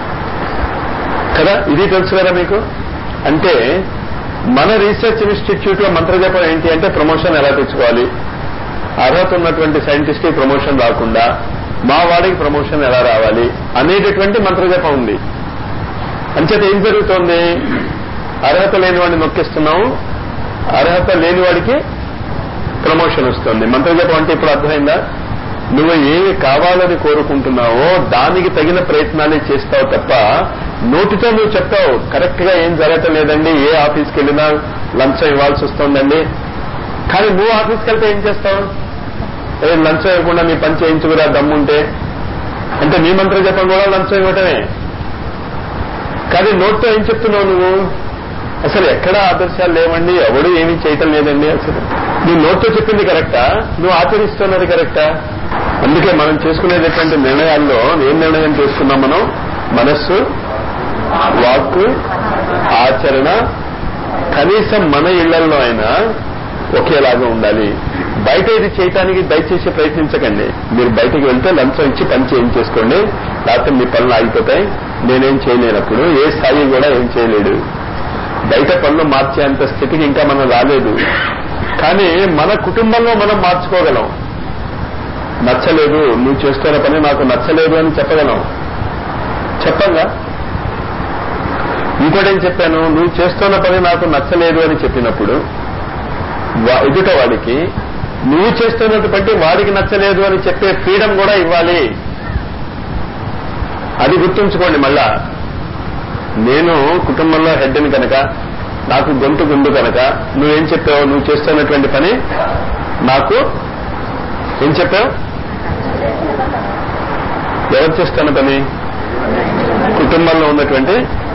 కదా ఇది తెలుసు కదా మీకు అంటే మన రీసెర్చ్ ఇన్స్టిట్యూట్ లో మంత్రజపం ఏంటి అంటే ప్రమోషన్ ఎలా తెచ్చుకోవాలి అర్హత ఉన్నటువంటి సైంటిస్ట్ కి ప్రమోషన్ రాకుండా మా వాడికి ప్రమోషన్ ఎలా రావాలి అనేటటువంటి మంత్రజపం ఉంది అంచేత ఏం జరుగుతోంది అర్హత లేని వాడిని నొక్కిస్తున్నాము అర్హత లేని వాడికి ప్రమోషన్ వస్తుంది మంత్రజపం అంటే ఇప్పుడు అర్థమైందా నువ్వు ఏమి కావాలని కోరుకుంటున్నావో దానికి తగిన ప్రయత్నాలే చేస్తావు తప్ప నోటితో నువ్వు చెప్తావు కరెక్ట్ గా ఏం జరగటం లేదండి ఏ ఆఫీస్కి వెళ్ళినా లంచం ఇవ్వాల్సి వస్తుందండి కానీ నువ్వు ఆఫీస్కి వెళ్తే ఏం చేస్తావు ఏ లంచం ఇవ్వకుండా నీ పని చేయించుకురా దమ్ముంటే అంటే నీ మంత్ర జపం కూడా లంచం ఇవ్వటమే కానీ నోట్తో ఏం చెప్తున్నావు నువ్వు అసలు ఎక్కడా ఆదర్శాలు లేవండి ఎవడు ఏమీ చేయటం లేదండి అసలు నీ నోట్తో చెప్పింది కరెక్టా నువ్వు ఆచరిస్తున్నది కరెక్టా అందుకే మనం చేసుకునేటటువంటి నిర్ణయాల్లో ఏం నిర్ణయం చేసుకున్నాం మనం మనస్సు వాక్కు ఆచరణ కనీసం మన ఇళ్లలో అయినా ఒకేలాగా ఉండాలి బయట ఇది చేయటానికి దయచేసి ప్రయత్నించకండి మీరు బయటకు వెళ్తే లంచం ఇచ్చి పని చేయించేసుకోండి లేకపోతే మీ పనులు ఆగిపోతాయి నేనేం చేయలేనప్పుడు ఏ స్థాయి కూడా ఏం చేయలేడు బయట పనులు మార్చేంత స్థితికి ఇంకా మనం రాలేదు కానీ మన కుటుంబంలో మనం మార్చుకోగలం నచ్చలేదు నువ్వు చేస్తున్న పని నాకు నచ్చలేదు అని చెప్పగలం చెప్పంగా ఇంకోటేం చెప్పాను నువ్వు చేస్తున్న పని నాకు నచ్చలేదు అని చెప్పినప్పుడు వా- ఎదుట వాడికి నువ్వు చేస్తున్నటువంటి వాడికి నచ్చలేదు అని చెప్పే ఫ్రీడమ్ కూడా ఇవ్వాలి అది గుర్తుంచుకోండి మళ్ళా నేను కుటుంబంలో హెడ్ని కనుక నాకు గొంతు గుండు కనుక నువ్వేం చెప్పావు నువ్వు చేస్తున్నటువంటి పని నాకు ఏం చెప్పావు ఎవరు చేస్తున్న పని కుటుంబంలో ఉన్నటువంటి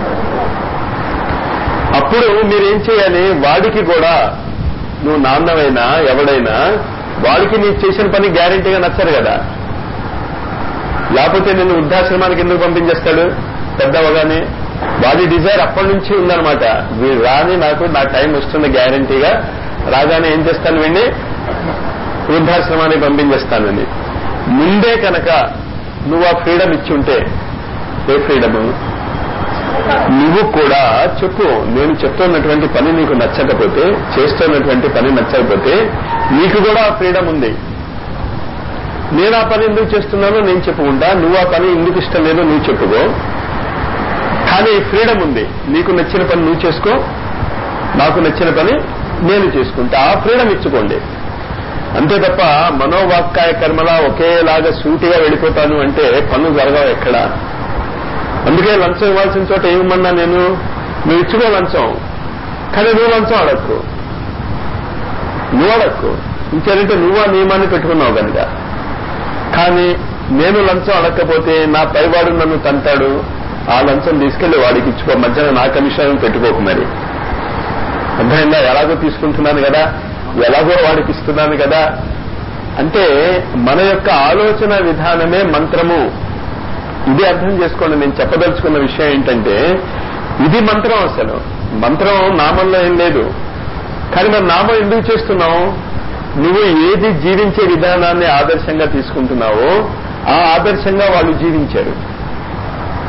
అప్పుడు మీరేం చేయాలి వాడికి కూడా నువ్వు నాన్నవైనా ఎవడైనా వాడికి నీ చేసిన పని గ్యారంటీగా నచ్చరు కదా లేకపోతే నిన్ను వృద్ధాశ్రమానికి ఎందుకు పంపించేస్తాడు పెద్దవగానే వాడి డిజైర్ అప్పటి నుంచి ఉందన్నమాట వీడు రాని నాకు నా టైం వస్తుంది గ్యారంటీగా రాగానే ఏం చేస్తాను వీడిని వృద్ధాశ్రమానికి పంపించేస్తానని ముందే కనుక నువ్వు ఆ ఫ్రీడమ్ ఇచ్చి ఉంటే ఏ ఫ్రీడము నువ్వు కూడా చెప్పు నేను చెప్తున్నటువంటి పని నీకు నచ్చకపోతే చేస్తున్నటువంటి పని నచ్చకపోతే నీకు కూడా ఆ ఫ్రీడమ్ ఉంది నేను ఆ పని ఎందుకు చేస్తున్నానో నేను చెప్పుకుంటా నువ్వు ఆ పని ఎందుకు ఇష్టం లేదో నువ్వు చెప్పుకో కానీ ఫ్రీడమ్ ఉంది నీకు నచ్చిన పని నువ్వు చేసుకో నాకు నచ్చిన పని నేను చేసుకుంటా ఆ ఫ్రీడమ్ ఇచ్చుకోండి అంతే తప్ప మనోవాక్కాయ కర్మలా ఒకేలాగా సూటిగా వెళ్ళిపోతాను అంటే పనులు జరగవు ఎక్కడా అందుకే లంచం ఇవ్వాల్సిన చోట ఏమన్నా నేను నువ్వు ఇచ్చుకో లంచం కానీ నువ్వు లంచం అడక్కు నువ్వు అడక్కు ఇంకేంటంటే నువ్వు ఆ నియమాన్ని పెట్టుకున్నావు కనుక కానీ నేను లంచం అడగకపోతే నా పైవాడు నన్ను తంటాడు ఆ లంచం తీసుకెళ్లి వాడికి ఇచ్చుకో మధ్యన నా కమిషన్ పెట్టుకోకు మరి అర్థమైందా ఎలాగో తీసుకుంటున్నాను కదా ఎలాగో వాడికి ఇస్తున్నాను కదా అంటే మన యొక్క ఆలోచన విధానమే మంత్రము ఇది అర్థం చేసుకోండి నేను చెప్పదలుచుకున్న విషయం ఏంటంటే ఇది మంత్రం అసలు మంత్రం నామంలో ఏం లేదు కానీ మరి నామం ఎందుకు చేస్తున్నావు నువ్వు ఏది జీవించే విధానాన్ని ఆదర్శంగా తీసుకుంటున్నావో ఆ ఆదర్శంగా వాళ్ళు జీవించారు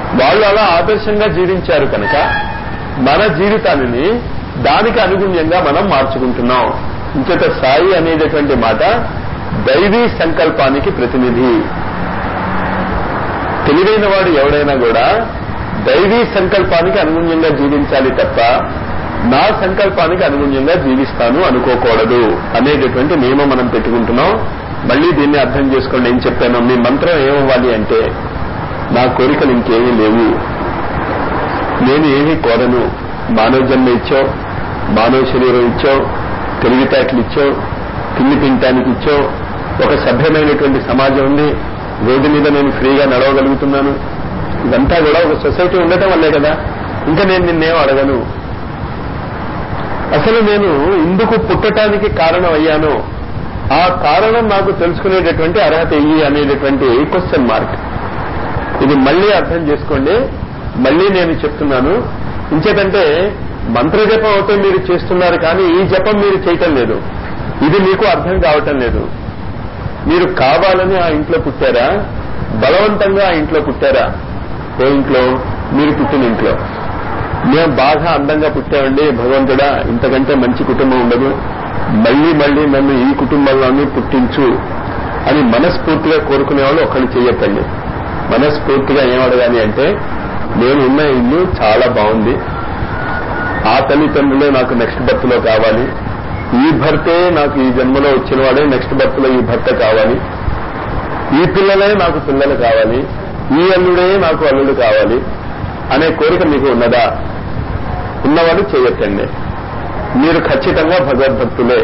వాళ్ళు అలా ఆదర్శంగా జీవించారు కనుక మన జీవితాన్ని దానికి అనుగుణ్యంగా మనం మార్చుకుంటున్నాం ఇంచేత సాయి అనేటటువంటి మాట దైవీ సంకల్పానికి ప్రతినిధి తెలివైన వాడు ఎవడైనా కూడా దైవీ సంకల్పానికి అనుగుణ్యంగా జీవించాలి తప్ప నా సంకల్పానికి అనుగుణ్యంగా జీవిస్తాను అనుకోకూడదు అనేటటువంటి నియమం మనం పెట్టుకుంటున్నాం మళ్ళీ దీన్ని అర్థం చేసుకోండి ఏం చెప్పాను మీ మంత్రం ఏమవ్వాలి అంటే నా కోరికలు ఇంకేమీ లేవు నేను ఏమీ కోరను మానవ జన్మ ఇచ్చావు మానవ శరీరం ఇచ్చావు తెలివితేటలు ఇచ్చావు తిండి తినటానికి ఇచ్చావు ఒక సభ్యమైనటువంటి సమాజం ఉంది రోడ్డు మీద నేను ఫ్రీగా నడవగలుగుతున్నాను ఇదంతా కూడా ఒక సొసైటీ ఉండటం వల్లే కదా ఇంకా నేను నిన్నేం అడగను అసలు నేను ఇందుకు పుట్టటానికి కారణం అయ్యాను ఆ కారణం నాకు తెలుసుకునేటటువంటి అర్హత ఇయ్యి అనేటటువంటి క్వశ్చన్ మార్క్ ఇది మళ్ళీ అర్థం చేసుకోండి మళ్ళీ నేను చెప్తున్నాను ఇంచేతంటే మంత్ర జపం అయితే మీరు చేస్తున్నారు కానీ ఈ జపం మీరు చేయటం లేదు ఇది మీకు అర్థం కావటం లేదు మీరు కావాలని ఆ ఇంట్లో పుట్టారా బలవంతంగా ఆ ఇంట్లో పుట్టారా ఏ ఇంట్లో మీరు పుట్టిన ఇంట్లో మేము బాగా అందంగా పుట్టామండి భగవంతుడా ఇంతకంటే మంచి కుటుంబం ఉండదు మళ్ళీ మళ్ళీ నన్ను ఈ కుటుంబంలోనే పుట్టించు అని మనస్ఫూర్తిగా కోరుకునే వాళ్ళు ఒకళ్ళు చెయ్యకండి మనస్ఫూర్తిగా ఏం అడగాలి అంటే నేను ఉన్న ఇల్లు చాలా బాగుంది ఆ తల్లిదండ్రులే నాకు నెక్స్ట్ బర్త్ లో కావాలి ఈ భర్తే నాకు ఈ జన్మలో వచ్చిన వాడే నెక్స్ట్ బర్త్ లో ఈ భర్త కావాలి ఈ పిల్లలే నాకు పిల్లలు కావాలి ఈ అల్లుడే నాకు అల్లుడు కావాలి అనే కోరిక మీకు ఉన్నదా ఉన్నవాడు చేయొచ్చండి మీరు ఖచ్చితంగా భగవద్భక్తులే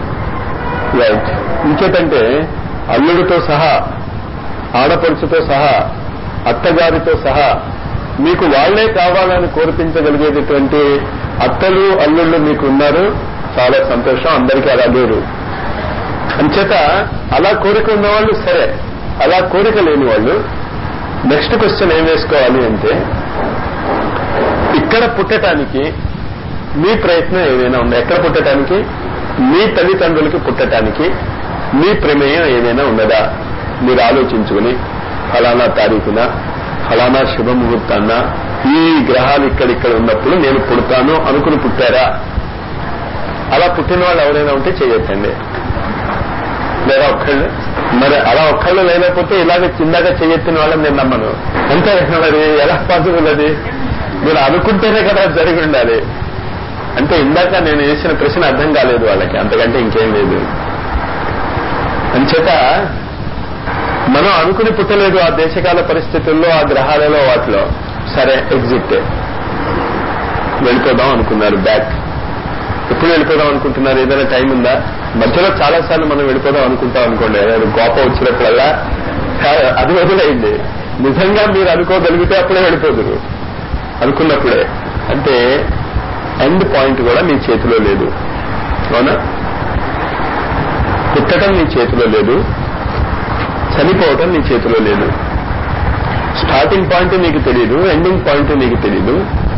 రైట్ ఇంకేటంటే అల్లుడితో సహా ఆడపడుచుతో సహా అత్తగారితో సహా మీకు వాళ్లే కావాలని కోరిపించగలిగేటటువంటి అత్తలు అల్లుళ్ళు మీకు ఉన్నారు చాలా సంతోషం అందరికీ అలా లేరు అంచేత అలా కోరిక ఉన్నవాళ్ళు సరే అలా కోరిక లేని వాళ్ళు నెక్స్ట్ క్వశ్చన్ ఏం వేసుకోవాలి అంటే ఇక్కడ పుట్టటానికి మీ ప్రయత్నం ఏదైనా ఉందా ఎక్కడ పుట్టటానికి మీ తల్లిదండ్రులకి పుట్టటానికి మీ ప్రమేయం ఏదైనా ఉన్నదా మీరు ఆలోచించుకుని ఫలానా తారీఖున ఫలానా శుభముహూర్తాన్న ఈ గ్రహాలు ఇక్కడిక్కడ ఉన్నప్పుడు నేను పుడతాను అనుకుని పుట్టారా అలా పుట్టిన వాళ్ళు ఎవరైనా ఉంటే చేయొచ్చండి లేదా ఒక్కళ్ళు మరి అలా ఒక్కళ్ళు లేకపోతే ఇలాగ చిన్నగా చేయెత్తిన వాళ్ళని నేను నమ్మను అంతే మరి ఎలా పాసిబుల్ అది మీరు అనుకుంటేనే కదా జరిగి ఉండాలి అంటే ఇందాక నేను వేసిన ప్రశ్న అర్థం కాలేదు వాళ్ళకి అంతకంటే ఇంకేం లేదు అంచేత మనం అనుకుని పుట్టలేదు ఆ దేశకాల పరిస్థితుల్లో ఆ గ్రహాలలో వాటిలో సరే ఎగ్జిట్ వెళ్ళిపోదాం అనుకున్నారు బ్యాక్ ఎప్పుడు వెళ్ళిపోదాం అనుకుంటున్నారు ఏదైనా టైం ఉందా మధ్యలో చాలా సార్లు మనం వెళ్ళిపోదాం అనుకుంటాం అనుకోండి ఏదైనా గోప వచ్చినప్పుడల్లా అది వదిలేయండి నిజంగా మీరు అనుకోగలిగితే అప్పుడే వెళ్ళిపోదురు అనుకున్నప్పుడే అంటే ఎండ్ పాయింట్ కూడా మీ చేతిలో లేదు అవునా పుట్టడం నీ చేతిలో లేదు చనిపోవటం నీ చేతిలో లేదు స్టార్టింగ్ పాయింట్ నీకు తెలియదు ఎండింగ్ పాయింట్ నీకు తెలియదు